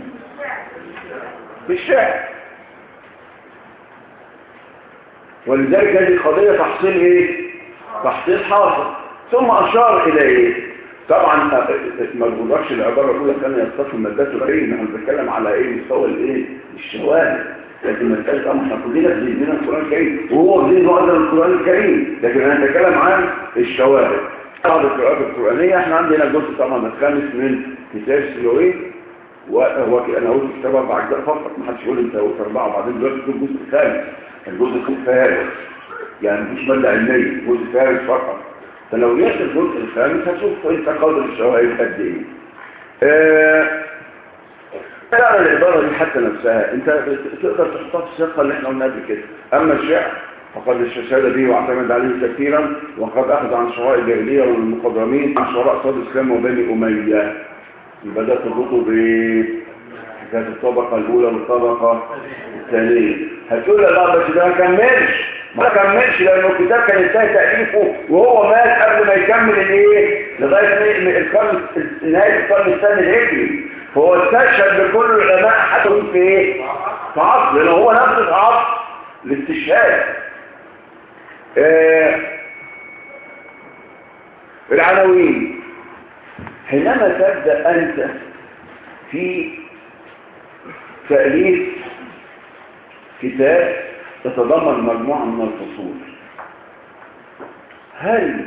في الشعر ولذلك هذه القضية تحصيل ايه تحصيل حاصل ثم اشار الى ايه طبعا ما بقولكش العبارة الاولى كان يتصل مادته العلم احنا بنتكلم على ايه مستوى الايه الشواهد لكن مسألة طبعا احنا كلنا في ذهننا القرآن الكريم وهو في ذهنه ايضا القرآن الكريم لكن انا اتكلم عن الشواهد بعض القراءات القرآنية احنا عندنا جزء طبعا الخامس من كتاب سلويه وهو انا قلت كتاب اربع اجزاء فقط ما حدش يقول انت قلت اربعه وبعدين دلوقتي تقول الجزء الخامس الجزء الخامس فارغ يعني مفيش ماده علميه جزء فارغ فقط فلو جبت الجزء الخامس هتشوف انت قدر الشواهد قد ايه آه، تقرا العباره دي حتى نفسها انت تقدر تحطها في الثقه اللي احنا قلنا قبل كده اما الشعر فقد استشهد به واعتمد عليه كثيرا وقد اخذ عن شرائع الجاهليه والمخضرمين عن شراء صاد الاسلام وبني اميه يبقى ده تربطه بايه كانت الطبقة الأولى والطبقة الثانية هتقول لا بس ده ما كملش ما كملش لأنه الكتاب كان انتهى تأليفه وهو مات قبل ما يكمل الايه لغاية ما- القرن نهاية القرن الثاني الهجري فهو استشهد بكل العلماء حتى في ايه في عصر لأنه هو نفسه في عصر الاستشهاد آه العناوين حينما تبدأ أنت في تأليف كتاب تتضمن مجموعة من الفصول هل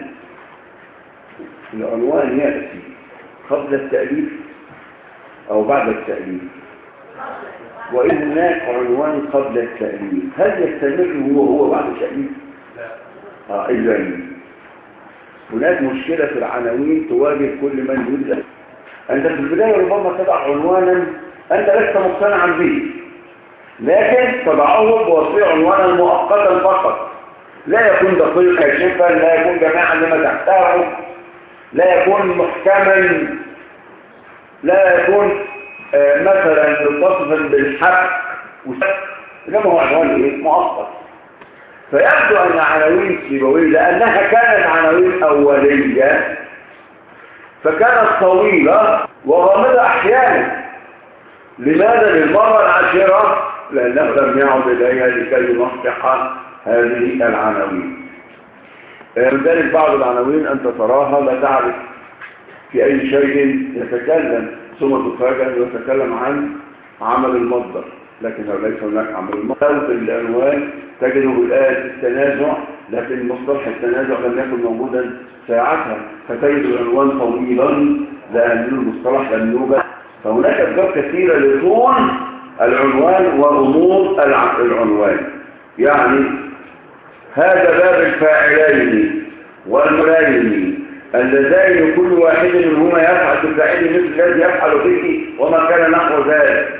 العنوان يأتي قبل التأليف أو بعد التأليف وإن هناك عنوان قبل التأليف هل يستمر هو هو بعد التأليف؟ آه إذا هناك مشكلة في العناوين تواجه كل من يريد أنت في البداية ربما تضع عنوانا أنت لست مقتنعا به لكن تضعه بوصفه عنوانا مؤقتا فقط لا يكون دقيق كاشفا لا يكون جماعا لما تحتاجه لا يكون محكما لا يكون آه، مثلا متصفا بالحق انما هو عنوان ايه مؤقت فيبدو ان عناوين سيبويه لانها كانت عناوين اوليه فكانت طويله وغامضه احيانا لماذا للمره العاشره لانه لم يعد اليها لكي ينصح هذه العناوين لذلك بعض العناوين انت تراها لا تعرف في اي شيء يتكلم ثم تفاجأ أنه يتكلم عن عمل المصدر لكن لو ليس هناك عمل المصدر أو في العنوان تجده الآن التنازع لكن مصطلح التنازع لم يكن موجودا ساعتها فتجد العنوان طويلا لأن المصطلح لم يوجد فهناك أسباب كثيرة لطول العنوان وغموض الع- العنوان يعني هذا باب الفاعلين والملايين اللذين كل واحد منهما يفعل بالفاعل مثل الذي يفعل به وما كان نحو ذلك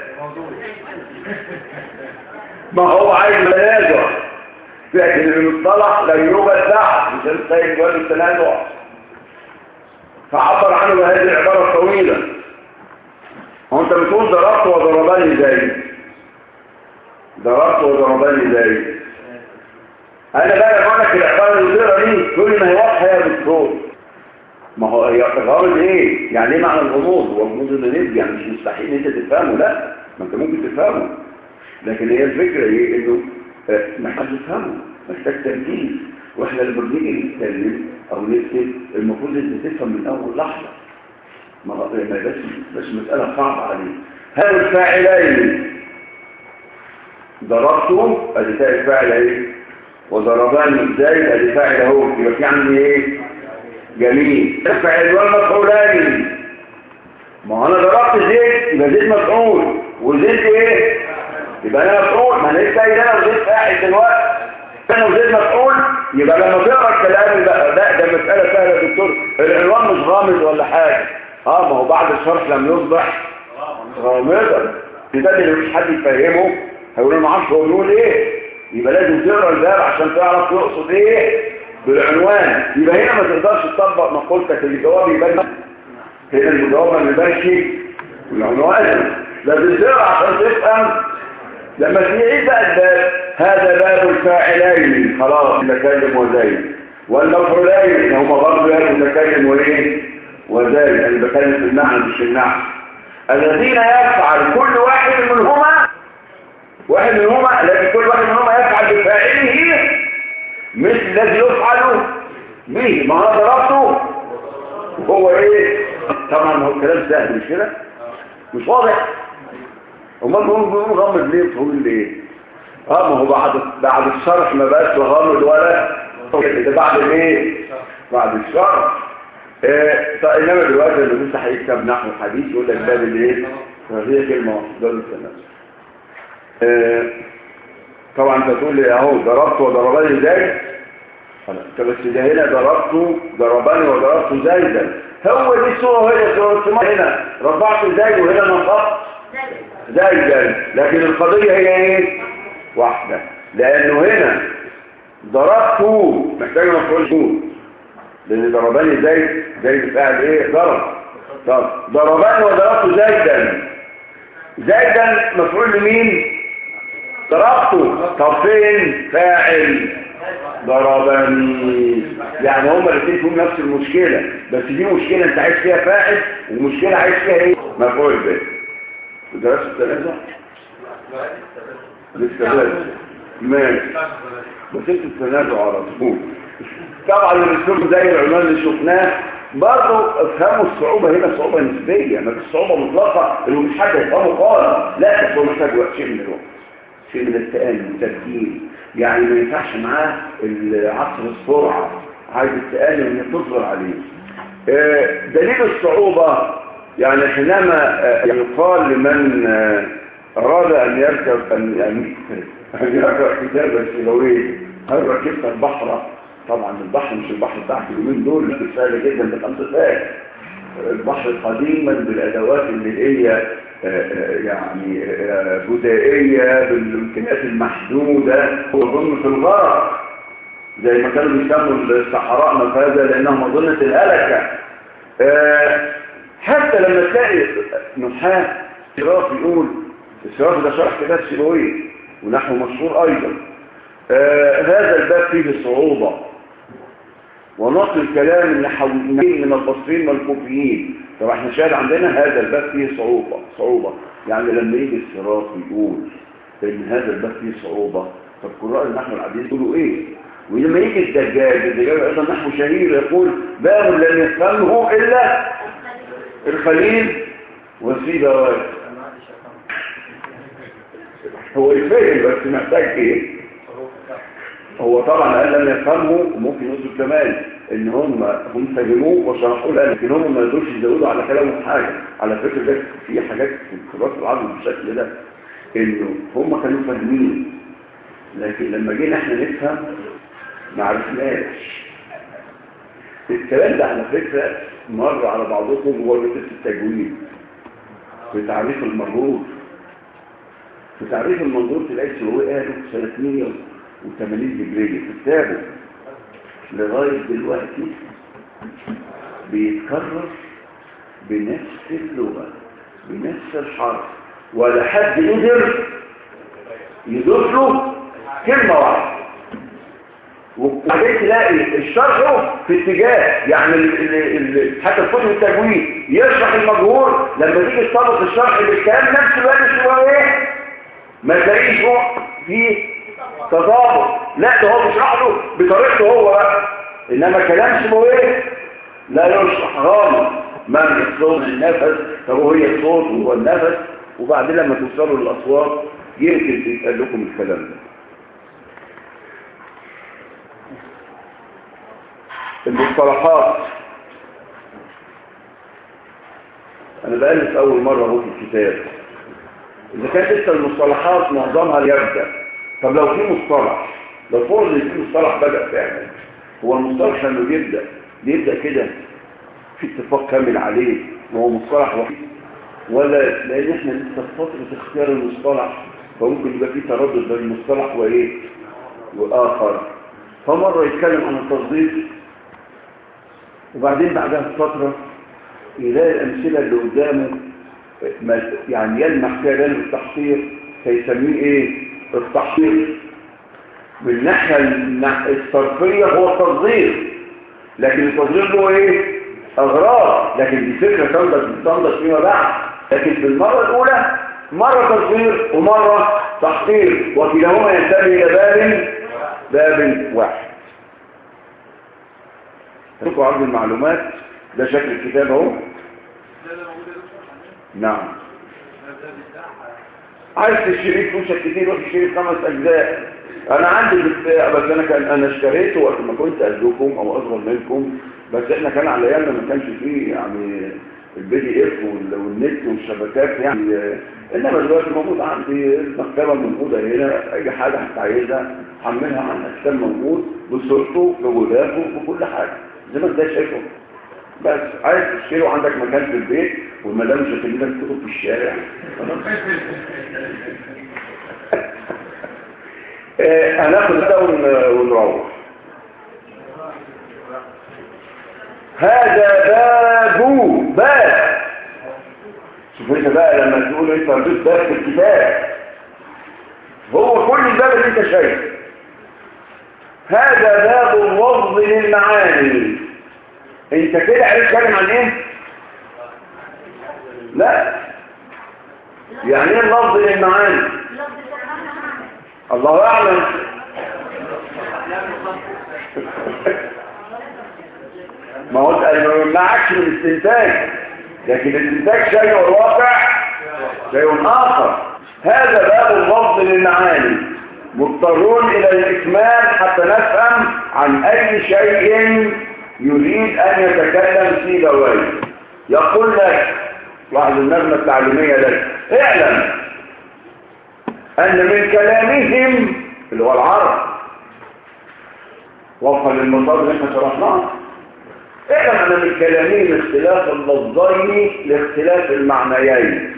ما هو عايز تنازع لكن المصطلح لم يوجد بعد مش السيد يقول التنازع فعبر عنه بهذه العبارة الطويلة هو انت بتقول ضربت وضرباني زي ضربت وضرباني زي انا بقى اقول لك العبارة القصيرة دي كل ما هي واضحة يا دكتور ما هو هي غامض ايه يعني ايه معنى الغموض هو الغموض انه نسبي يعني مش مستحيل انت تفهمه لا ما انت ممكن تفهمه لكن هي الفكرة ايه انه آه، محتاج تفهمه محتاج تركيز واحنا لما بنيجي نتكلم او نكتب المفروض انت تفهم من اول لحظة ما هو- ما بس بس مسألة صعبة عليه هل الفاعلين ضربته ادي تاء الفاعل ايه وضرباني ازاي ادي فاعل اهو يبقى في عندي ايه جميل الفاعل والمفعولان ما هو انا ضربت زيت يبقى زيت مفعول وزيت ايه يبقى انا مفعول ما انا لسه قايل انا وزيت فاعل دلوقتي انا وزيد مفعول يبقى لما تقرا الكلام ده ده, ده مساله سهله يا دكتور العنوان مش غامض ولا حاجه اه ما هو بعد الشرح لم يصبح غامضا ده اللي مش حد يفهمه هيقول ما اعرفش هو بيقول ايه يبقى لازم تقرا الباب عشان تعرف يقصد ايه بالعنوان يبقى هنا ما تقدرش تطبق مقولتك الجواب يبان هنا الجواب ما يبانش العنوان لازم تقرا عشان تفهم لما تلاقيه بقى الباب هذا باب الفاعلين خلاص متكلم وزيد والمفعولين هما برضه يا متكلم وايه وزيد انا بتكلم في المعنى مش في النحو الذين يفعل كل واحد منهما واحد منهما الذي كل واحد منهما يفعل بفاعله مثل الذي يفعل به ما انا ضربته هو ايه طبعا هو الكلام سهل مش كده مش واضح امال بيقولوا بيقولوا غامض ليه تقول ليه اه ما هو بعد بعد الشرح ما بقاش غامض ولا ده بعد ايه بعد الشرح آه طيب انما دلوقتي اللي لسه هيكتب نحو حديث يقول لك باب الايه فهي كلمه واحده التناسب آه طبعا انت تقول لي اهو ضربت وضربني ازاي انت بس ده هنا ضربته ضربني وضربت زيدا هو دي الصوره هي صوره هنا رفعت زيد وهنا نصبت زيدا لكن القضيه هي ايه واحده لانه هنا ضربته محتاج مفعول شهود لان ضربني زيد زيد فاعل ايه ضرب طب ضربني وضربت زيدا زيدا مفعول لمين ضربته طب فين فاعل ضربني يعني هما الاثنين فيهم نفس المشكله بس دي مشكله انت عايز فيها فاعل ومشكله عايز فيها ايه مفعول به درست التنازع لسه ماشي بس انت التنازع على طول طبعا الاسلوب زي العنوان اللي شفناه برضه افهموا الصعوبة هنا صعوبة نسبية ما فيش صعوبة مطلقة اللي مش حد يفهمه خالص لا بس هو محتاج وقت شيء من الوقت شيء من التأني والتركيز يعني ما ينفعش معاه العصر السرعة عايز التأني وان تصبر عليه آه دليل الصعوبة يعني حينما آه يقال لمن آه أراد أن يركب أن, أن, أن يقرأ كتاب السلوية هل ركبت البحر طبعا البحر مش البحر بتاعت اليومين دول اللي سهل جدا بالانصفات البحر قديما بالادوات اللي هي يعني بدائيه بالامكانيات المحدوده وظن في الغرق زي ما كانوا بيسموا الصحراء مفازه لانها مظنه الهلكه حتى لما تلاقي نحاة الصراف يقول الصراف ده شرح كتاب سيبويه ونحو مشهور ايضا هذا الباب فيه صعوبه ونقل كلام النحويين من البصريين والكوفيين طب احنا شاهد عندنا هذا الباب فيه صعوبة صعوبة يعني لما يجي الصراط يقول ان هذا الباب فيه صعوبة طب قراء النحو العاديين يقولوا ايه ولما يجي الدجاج الدجاج ايضا نحو شهير يقول باب لم يفهمه الا الخليل والسيبوات هو يفهم بس محتاج ايه هو طبعا قال لم يفهموا ممكن يقصد كمان ان هم هم فهموه وشرحوا له لكن هم ما يقدروش يزودوا على كلامهم حاجه على فكره ده في حاجات في التراث العربي بالشكل ده انه هم كانوا فاهمين لكن لما جينا احنا نفهم ما عرفناش الكلام ده على فكره مر على بعضكم هو بيدرس التجويد في تعريف المنظور في تعريف المنظور تلاقي سلوي قالوا سنه 100 و80 هجرية في كتابه لغاية دلوقتي بيتكرر بنفس اللغة بنفس الحرف ولا حد قدر يضيف له كلمة واحدة وبعدين تلاقي الشرح في اتجاه يعني ال ال ال حتى الكتب التجويد يشرح المجهول لما تيجي تطبق الشرح بالكلام نفس الوقت هو ايه ما تلاقيش هو في تضابط لا ده هو بيشرح له بطريقته هو بقى انما كلام اسمه ايه لا يشرح غامض من الصوت النفس طب هو هي الصوت وهو النفس وبعدين لما توصلوا للاصوات يمكن يتقال لكم الكلام ده المصطلحات انا بألف اول مرة اهو في الكتاب اذا كانت لسه المصطلحات معظمها يبدأ طب لو في مصطلح ده فرض في مصطلح بدأ فعلا هو المصطلح لما بيبدأ بيبدأ كده في اتفاق كامل عليه وهو مصطلح وحيد ولا لان احنا لسه في فتره اختيار المصطلح فممكن يبقى في تردد بين المصطلح وايه واخر فمره يتكلم عن التصديق وبعدين بعدها بفتره يلاقي الامثله اللي قدامه ما- يعني يلمح فيها جانب التحقيق فيسميه ايه التحقيق من الناحيه النا- الصرفيه هو التصديق لكن التصديق له ايه اغراض لكن دي فكره تنضج تنضج فيما بعد لكن في المره الاولى مره تصدير ومره تحقيق وكلاهما ينتمي الى باب باب واحد لكم عرض المعلومات ده شكل الكتاب اهو نعم عايز تشتري فلوسك كتير روح تشتري خمس اجزاء انا عندي بتاع بس انا كان انا اشتريته وقت ما كنت قدكم او اصغر منكم بس احنا كان على ايامنا ما كانش فيه يعني البي دي اف وال- والنت والشبكات يعني آه، انما دلوقتي موجود عندي المكتبه موجوده هنا اي حاجه انت عايزها حملها عن الكتاب موجود بصورته بغلافه بكل حاجه زي ما انت شايفه بس عايز تشتري وعندك مكان في البيت والمدام مش هتجيب لك كتب في الشارع خلاص آه، هناخد ده ون- ونروح هذا باب باب شوف انت بقى لما تقول انت رضيت باب في الكتاب هو كل الباب اللي انت شايفه هذا باب الوضع للمعاني انت كده عايز تتكلم عن ايه لا يعني ايه اللفظ للمعاني الله اعلم ما هو أنا ما بمنعكش من الاستنتاج لكن الاستنتاج شيء والواقع شيء اخر هذا باب اللفظ للمعاني مضطرون الى الاكمال حتى نفهم عن اي شيء يريد ان يتكلم فيه بويه يقول لك لاحظ النغمه التعليميه لك اعلم ان من كلامهم اللي هو العرب وفقا للمصادر اللي احنا شرحناها اعلم ان من كلامهم اختلاف اللفظين لاختلاف المعنيين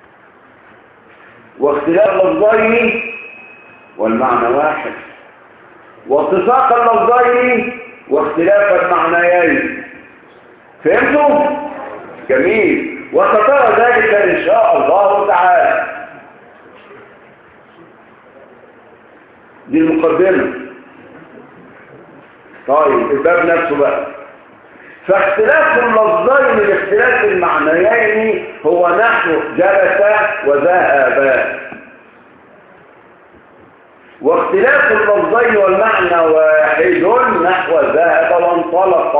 واختلاف اللفظين والمعنى واحد واتفاق اللفظين واختلاف المعنيين فهمتوا؟ جميل وسترى ذلك ان شاء الله تعالى دي المقدمة طيب الباب نفسه بقى فاختلاف اللفظين لاختلاف المعنيين هو نحو جلس وذهب واختلاف اللفظين والمعنى واحد نحو ذهب وانطلق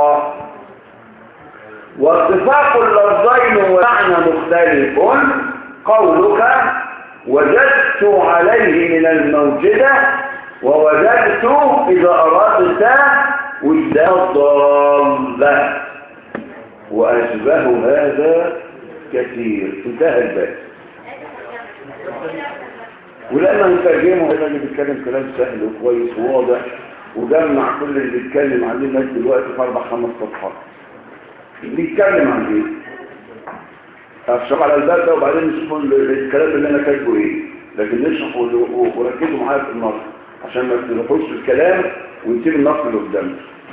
واتفاق اللفظين والمعنى مختلف قولك وجدت عليه من الموجدة ووجدت إذا أردت وجدان ضالة وأشبه هذا كثير انتهى الباب ولما نترجمه هذا اللي بيتكلم كلام سهل وكويس وواضح وجمع كل اللي بيتكلم عليه الناس دلوقتي في اربع خمس صفحات بيتكلم عن ايه؟ هشرح على الباب ده وبعدين نشوف ال- الكلام اللي انا كاتبه ايه لكن نشرح ول- و- وركزوا معايا في النص عشان ما تروحوش في الكلام ونسيب النص اللي قدامنا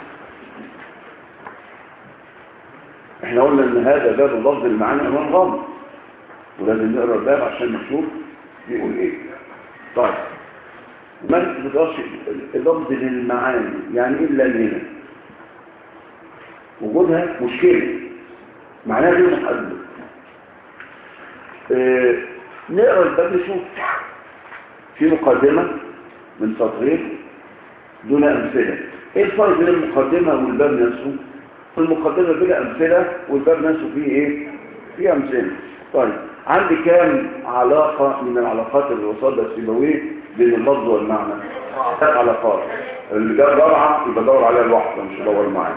احنا قلنا ان هذا باب اللفظ المعاني امام غامض ولازم نقرا الباب عشان نشوف بيقول ايه طيب ما بتقراش اللفظ للمعاني يعني ايه اللام هنا وجودها مشكله معناها غير محدد آه، نقرا الباب نشوف في مقدمه من سطرين دون امثله ايه الفرق بين المقدمه والباب نفسه المقدمه بلا امثله والباب نفسه فيه ايه فيه امثله طيب عندي كام علاقه من العلاقات اللي وصلها السيبويه بين اللفظ والمعنى ثلاث علاقات اللي جاب رابعه يبقى دور عليها لوحده مش دور معايا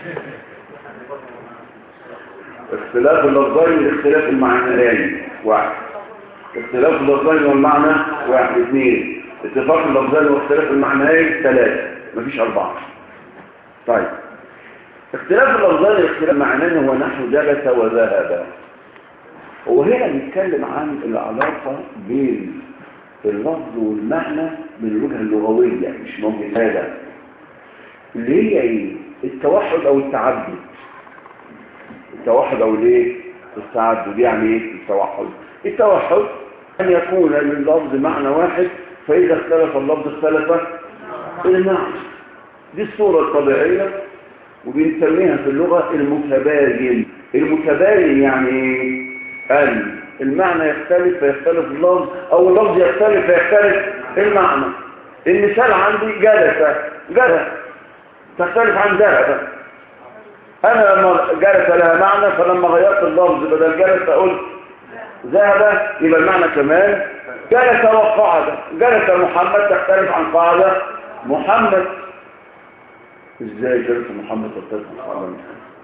اختلاف اللفظين اختلاف المعنيين واحد اختلاف اللفظين والمعنى واحد اثنين اتفاق اللفظان واختلاف المعنيين ثلاثة مفيش أربعة طيب اختلاف اللفظان واختلاف المعنيين هو نحو جلس وذهب وهنا بيتكلم عن العلاقة بين اللفظ والمعنى من الوجهة اللغوية مش ممكن هذا اللي هي ايه التوحد او التعدد التوحد او الايه التعدد يعني ايه التوحد التوحد ان يكون لللفظ معنى واحد فاذا اختلف اللفظ اختلف المعنى دي الصورة الطبيعية وبنسميها في اللغة المتباين المتباين يعني ايه أن المعنى يختلف فيختلف اللفظ أو اللفظ يختلف فيختلف المعنى المثال عندي جلس جلس تختلف عن ذهب أنا لما جلس لها معنى فلما غيرت اللفظ بدل جلس قلت ذهب يبقى المعنى كمان جلس وقعد جلس محمد تختلف عن قعد محمد ازاي جلس محمد تختلف عن قعد محمد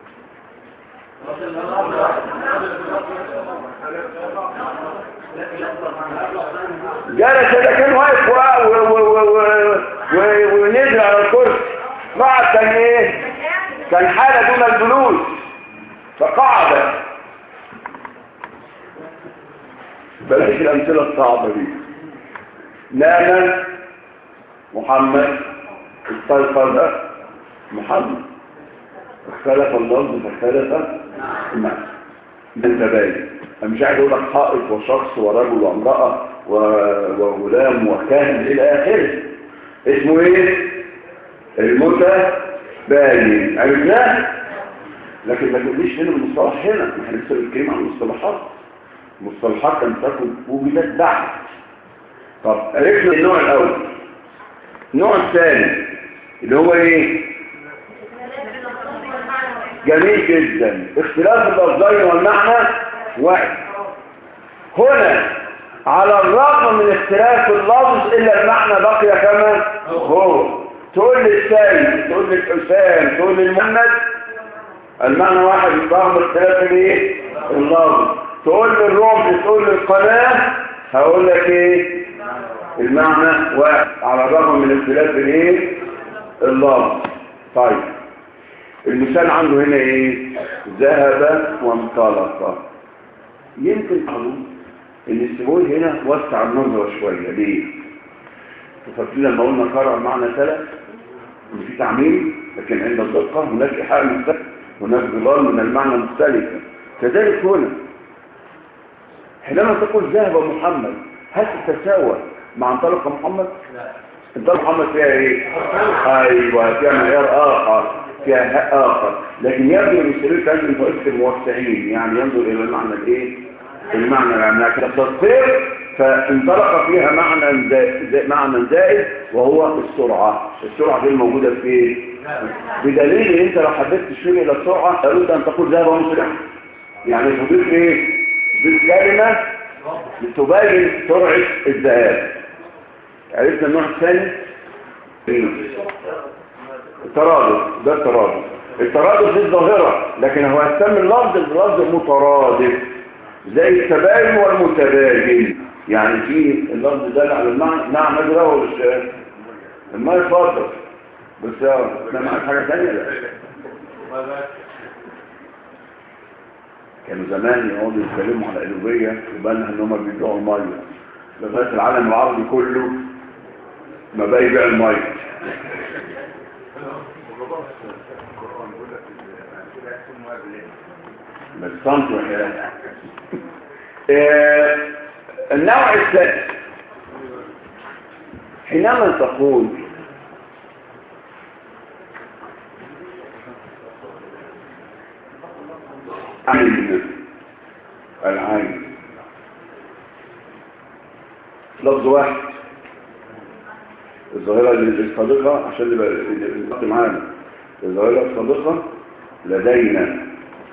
جلس ده كان واقف و- و- و- و- و- ونزل على الكرسي قعد كان ايه كان حالة دون الجلوس فقعد بلاش الأمثلة الصعبة دي نام محمد استيقظ محمد اختلف اللفظ فاختلف المعنى ده تباين انا مش عايز اقول لك حائط وشخص ورجل وامرأة و- وغلام وكاهن الى اخره اسمه ايه المتباين عرفناه لكن ما تقوليش هنا المصطلح هنا احنا لسه بنتكلم عن المصطلحات المصطلحات كانت تكون وجدت بعد طب عرفنا النوع الاول النوع الثاني اللي هو ايه جميل جدا اختلاف اللفظين والمعنى واحد هنا على الرغم من اختلاف اللفظ الا المعنى بقي كما هو تقول لي السيد تقول لي الحسام تقول لي محمد المعنى واحد رغم اختلاف الايه اللفظ تقول لي الرمز تقول لي القناه هقول لك ايه المعنى واحد على الرغم من اختلاف الايه اللفظ طيب المثال عنده هنا ايه ذهب وانطلق يمكن معلوم ان السبوي هنا وسع النظرة شوية ليه تفكرين لما قلنا قرأ معنى ثلاث ان في تعميم لكن عند الدقة هناك إيحاء مختلف هناك ضلال من المعنى مختلفة كذلك هنا حينما تقول ذهب محمد هل تتساوى مع انطلق محمد؟ انطلق محمد فيها ايه؟ ايوه فيها معيار اخر فيها هاء اخر لكن يبدو ان السبيل كان من طريقه الموسعين يعني ينظر الى المعنى الايه؟ المعنى لانها كتصفير فانطلق فيها معنى زائد معنى زائد وهو السرعه السرعه دي الموجوده في ايه؟ بدليل ان انت لو حبيت تشير الى السرعه لابد ان تقول ذهب مسرع يعني تضيف ايه؟ تضيف كلمه تبين سرعه الذهاب عرفنا النوع الثاني الترادف ده الترادف الترادف دي الظاهرة لكن هو يسمى اللفظ اللفظ مترادف زي التباين والمتباين يعني في اللفظ ده على المعنى نعم مجرى ولا مش ما يفضل بس انا معك حاجة ثانية لا كانوا زمان يقعدوا يتكلموا على الألوبية وبالها ان هم بيبيعوا المية لغاية العالم العربي كله ما بقى يبيع المية بالصمت وحياتي آه النوع الثالث حينما تقول عين العين لفظ واحد الظاهرة الصادقة عشان نبقى نبقى معانا الظاهرة الصادقة لدينا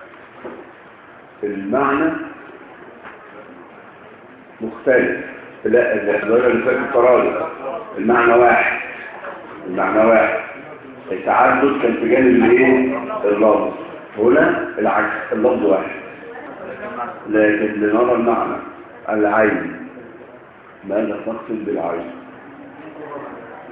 المعنى مختلف لا الظاهرة اللي فاتت الترادف المعنى واحد المعنى واحد التعدد كان في جانب الايه اللفظ هنا العكس اللفظ واحد لكن لنرى المعنى العين ماذا تقصد بالعين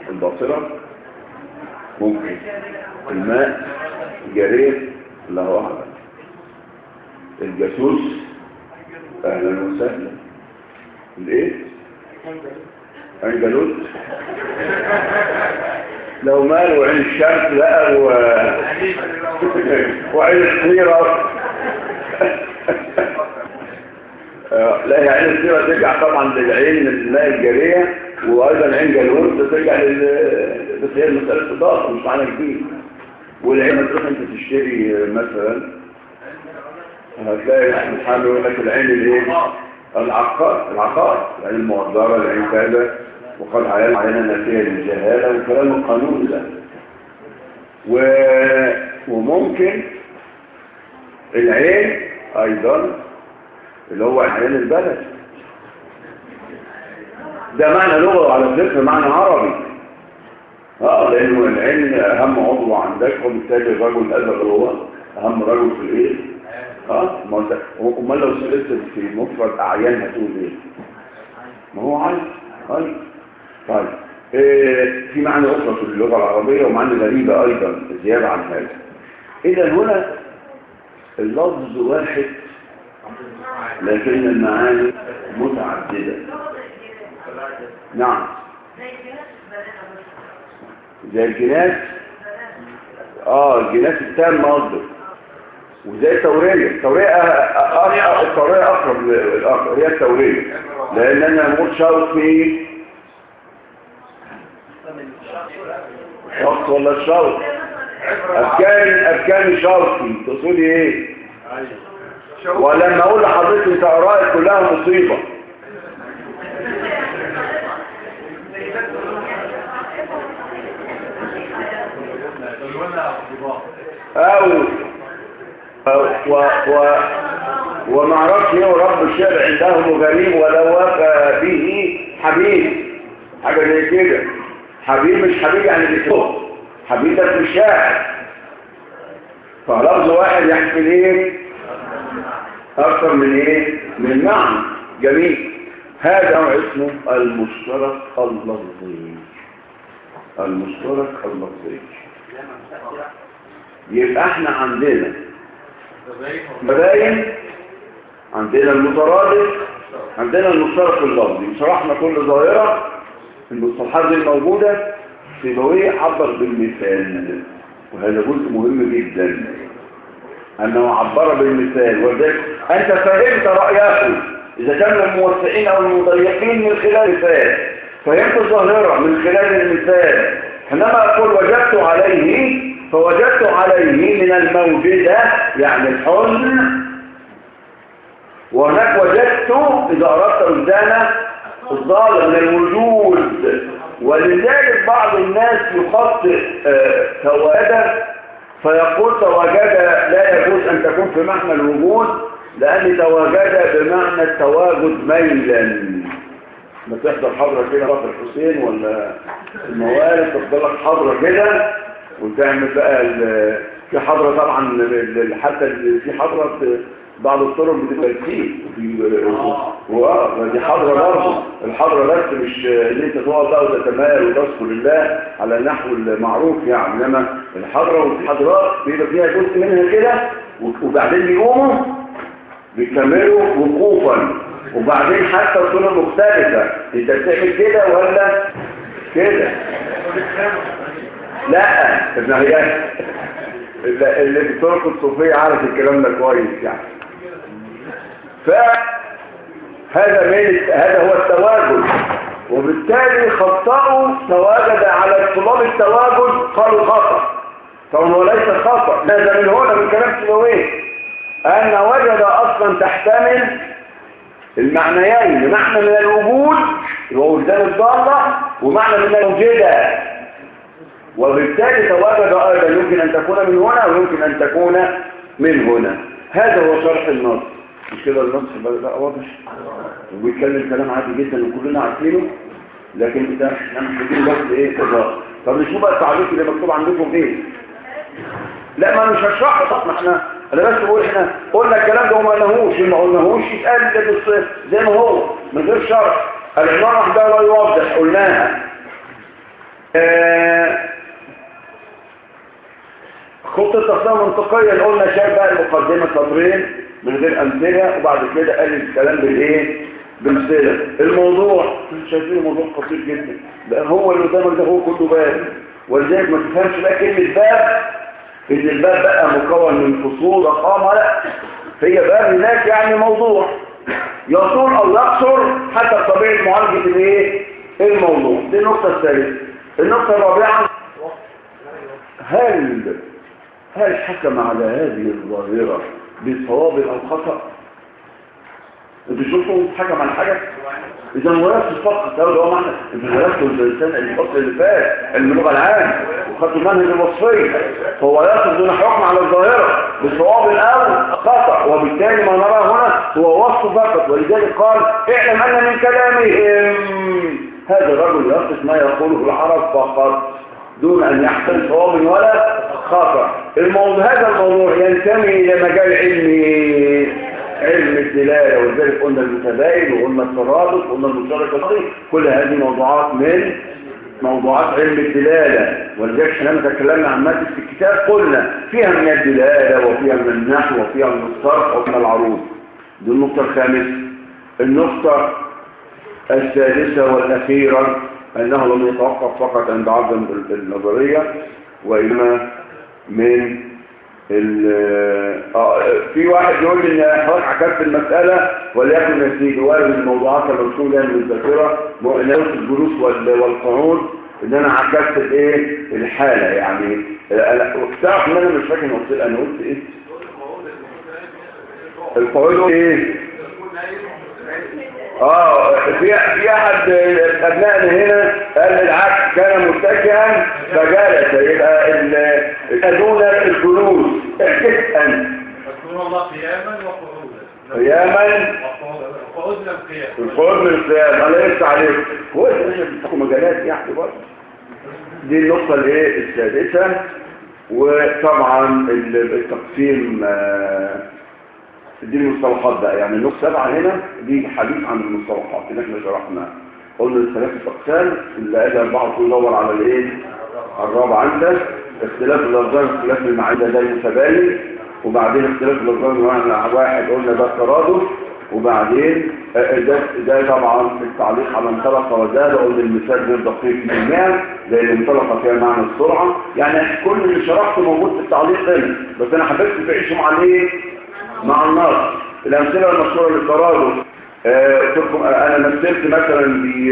الباصرة ممكن الماء جرير الله أعلم الجاسوس أهلا وسهلا الإيه؟ أنجلوت لو مال وعين الشمس بقى و... وعين الصيرة آه، لا هي عين الصيرة ترجع طبعا للعين الماء الجارية وأيضا عين جالوت ترجع لل بس هي مسألة إضافة مش معنى كبير والعين ما تروح أنت تشتري مثلا هتلاقي محل يقول لك العين الايه؟ العقار العقار العين الموضرة العين كذا وقد عيان عينة نافية للجهالة وكلام القانون ده و... وممكن العين أيضا اللي هو عيان البلد ده معنى لغة وعلى فكرة معنى عربي اه لانه العين اهم عضو عندك وبالتالي الرجل الازرق هو اهم رجل في الايه اه ما انت امال لو سالت في مفرد اعيان هتقول ايه ما هو عين عين طيب إيه في معنى اخرى في اللغه العربيه ومعنى غريبه ايضا زياده عن هذا اذا هنا اللفظ واحد لكن المعاني متعدده نعم زي الجناس اه الجناس التام قصدك وزي التورية التورية أه- أه- التورية أقرب للآخر هي التورية لأن أنا موت شوقي شوق ولا الشوق أركان أركان شوقي تقصدي إيه ولما أقول لحضرتك أنت أرائك كلها مصيبة أو و و وما عرفش ايه رب الشعر عنده غريب ولو وفى به حبيب حاجة زي كده حبيب مش حبيب يعني بيتوه حبيب ده في الشاعر فلفظ واحد يحمل ايه اكثر من ايه من معنى جميل هذا اسمه المشترك اللفظي المشترك اللفظي يبقى احنا عندنا مباين عندنا المترادف عندنا المشترك اللفظي شرحنا كل ظاهرة المصطلحات دي الموجودة سيبويه عبر بالمثال وهذا جزء مهم جدا أنه عبر بالمثال وذلك أنت فهمت رأيه إذا كان الموسعين أو المضيقين من خلال مثال فهمت الظاهرة من خلال المثال حينما أقول وجدت عليه فوجدت عليه من الموجودة يعني الحزن وهناك وجدت إذا أردت قدامه الظالم من الوجود ولذلك بعض الناس يخطئ آه، تواجد فيقول تواجد لا يجوز أن تكون في معنى الوجود لأن تواجد بمعنى التواجد ميلا ما تحضر حضرة كده رفع الحسين ولا الموارد تفضل لك حضرة كده وتعمل بقى ال- في حضرة طبعا ال- ال- حتى ال- في حضرة بعض الطرق بتبقى كتير وفي واه دي حضرة برضه الحضرة بس مش ان انت تقعد بقى وتتمال وتذكر الله على النحو المعروف يعني انما الحضرة والحضرات بيبقى فيها جزء منها كده وبعدين بيقوموا بيكملوا وقوفا وبعدين حتى الطرق مختلفة انت بتعمل كده ولا كده لا ابن عيال اللي اللي في الطرق الصوفية عارف الكلام ده كويس يعني فهذا من هذا هو التواجد وبالتالي خطأوا تواجد على طلاب التواجد قالوا خطأ طبعا هو ليس خطأ هذا من هنا من كلام سيبويه أن وجد أصلا تحتمل المعنيين معنى من الوجود هو وجدان الضالة ومعنى من الوجدة وبالتالي تواجد أيضا يمكن أن تكون من هنا ويمكن أن تكون من هنا هذا هو شرح النص مش كده النص بقى واضح وبيتكلم كلام عادي جدا وكلنا عارفينه لكن ده احنا محتاجين بس ايه تظاهر طب نشوف بقى التعليق اللي مكتوب عندكم ايه لا ما مش هشرحه طب ما احنا انا بس بقول احنا قلنا الكلام ده وما قلناهوش ما قلناهوش يتقال ده بس زي ما هو من غير شرح العنوان وحده لا يوضح قلناها آه، خطة التصميم منطقية قلنا شايف بقى المقدمة سطرين من غير أمثلة وبعد كده قال الكلام بالإيه؟ بأمثلة الموضوع شايفين الموضوع خطير جدا ده هو اللي قدامك ده هو كله باب ولذلك ما تفهمش بقى كلمة باب إن الباب بقى مكون من فصول رقامة لا هي باب هناك يعني موضوع يطول أو يقصر حسب طبيعة معالجة الإيه؟ الموضوع دي النقطة الثالثة النقطة الرابعة هل هل حكم على هذه الظاهرة بصواب أو خطأ انتوا شفتوا حكم على حاجة اذا هو نفس الفقه ده هو معنى انتوا درستوا الانسان الفصل اللي فات علم اللغة العام وخدتوا المنهج الوصفي فهو يصل دون حكم على الظاهرة بصواب او خطأ وبالتالي ما نراه هنا هو وصف فقط ولذلك قال اعلم ان من كلامهم هذا الرجل يصف ما يقوله العرب فقط دون أن يحصل صواب ولا خطأ الموضوع هذا الموضوع ينتمي إلى مجال علمي علم الدلالة ولذلك قلنا المتباين وقلنا الترابط وقلنا المشاركة الصحيح كل هذه موضوعات من موضوعات علم الدلالة ولذلك احنا لما تكلمنا عن مادة في الكتاب قلنا فيها من الدلالة وفيها من النحو وفيها من الصرف وفيها من العروض دي النقطة الخامسة النقطة السادسة والأخيرة أنه لم يتوقف فقط عند عدم النظرية وإنما من آه في واحد يقول لي ان حضرتك عكست المسألة وليكن نتيجة وارد الموضوعات المرسومة من الذاكرة نفس الجلوس والقعود ان انا عكست الايه الحالة يعني تعرف ان انا مش فاكر قلت انا قلت ايه القعود ايه اه في في احد ابنائنا هنا قال العكس كان متكئا فجلس يبقى دون الجلوس احكت انت اذكر الله قياما وقعودا قياما وقعودنا القيام القعود من القيام الله يفتح عليك هو انت بتاخد مجالات يعني برضه دي النقطة الايه السادسة وطبعا التقسيم آه دي المصطلحات بقى يعني النقطة سبعة هنا دي حديث عن المصطلحات اللي احنا شرحناها قلنا الثلاثة أقسام اللي قال أربعة تدور على الايه الرابعة عندك اختلاف الأرضان اختلاف المعادة ده المتباين وبعدين اختلاف الأرضان واحد قلنا ده الترادف وبعدين ده, ده طبعا التعليق على انطلق وزاد قلنا المثال غير دقيق بالمئة زي اللي انطلق فيها معنى السرعة يعني كل اللي شرحته موجود في التعليق هنا بس انا حبيت تعيشوا مع الايه مع النص الأمثلة المشهورة للترادف قلت لكم أنا مثلت مثلا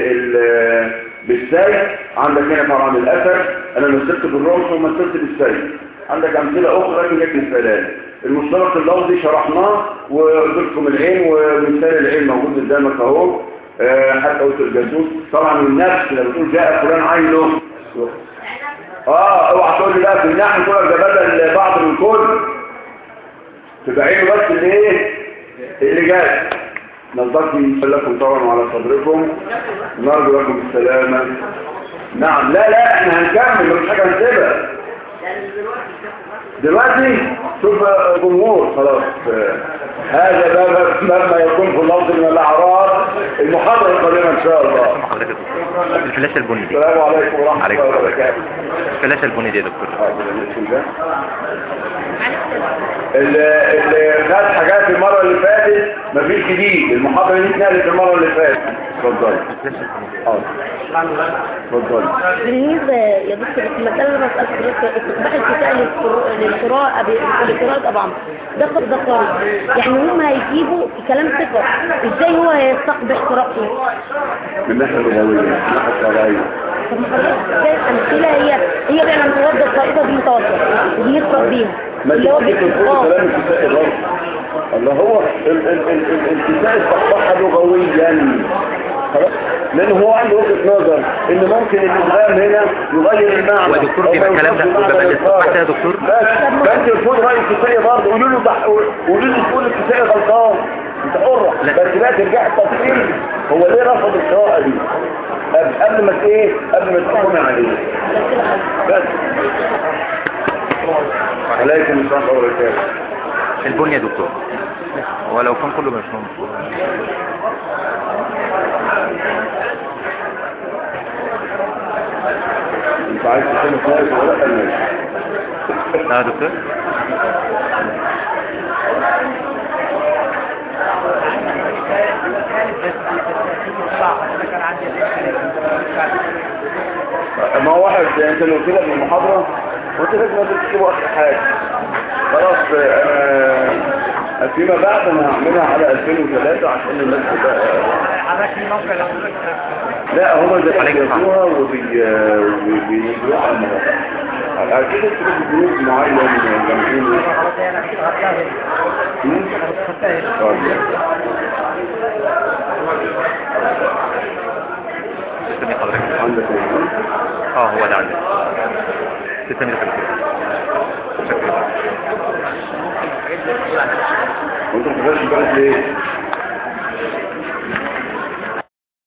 بالسيف عندك هنا طبعا الأثر أنا مثلت بالرمح ومثلت بالسيف عندك أمثلة أخرى لكن لك مثالان المشترك اللفظي شرحناه وقلت لكم العين ومثال العين موجود قدامك أهو حتى قلت الجاسوس طبعا النفس لما بتقول جاء فلان عينه اه اوعى تقول لي بقى في النحو كل ده بدل بعض من كل تبقى عينه بس اللي ايه اللي جاي نلتقي لكم طبعا على صدركم نرجو لكم السلامة نعم لا لا احنا هنكمل مش حاجة هنسيبها دلوقتي شوف جمهور خلاص هذا باب لما يكون في اللفظ من الاعراض المحاضرة القادمة ان شاء الله حضرتك الفلاشة البني دي السلام عليكم ورحمة عليكم الله السلام. وبركاته الفلاشة البني دي يا دكتور اللي اللي خد حاجات المرة اللي فاتت مفيش جديد المحاضرة دي اتنقلت المرة اللي فاتت اتفضل الفلاشة البني حاضر اتفضل بالنسبة يا دكتور في مسألة مسألة استقباح الكتاب للقراءة للقراءة ب- لقراءة أبو عمرو ده قر ده قارئ يعني هم هيجيبوا كلام ثقة ازاي هو هيستقبح قراءته من الناحية اللغوية من الناحية الشرعية طب ما حضرتك كانت أمثلة هي هي فعلا توضى الطائفة دي متوسط ودي يقرأ بيها ما اللي هو تيجي تقول بيتقاط كلام الكتاب برضه الله هو ال- ال- ال- ال- الكتاب استقبحها لغويا خلاص لان هو عنده وجهه نظر ان ممكن الادغام هنا يغير المعنى ودكتور أو بيبقى الكلام ده يوصل بيبقى بمعنى الاستقباح ده يا الآخر. دكتور بس فانت المفروض راي الكتاب برضه قولوا له ضح- قولوا له تقول الكتاب غلطان انت حر لا. بس لا ترجع التفصيل هو ليه رفض القراءه دي قبل قبل ما ت- ايه قبل ما تحكم عليه بس عليكم السلام ورحمه الله وبركاته البني يا دكتور ولو كان كله مش مهم انت عايز تكون كويس ولا لا ماشي اه يا دكتور ما هو واحد انت لو قلت لك من المحاضرة قلت لك ما تكتبوا اخر حاجة خلاص انا فيما بعد انا هعملها على 2003 عشان الناس تبقى لا هما زي عليك الحق. بيجوها وبينزلوها على المواقع اكيد انت جروب معين جمعين تسلمي حضرتك عندك ايه؟ اه هو ده عندي تسلمي حضرتك شكرا وانت ما تقدرش بالك ليه؟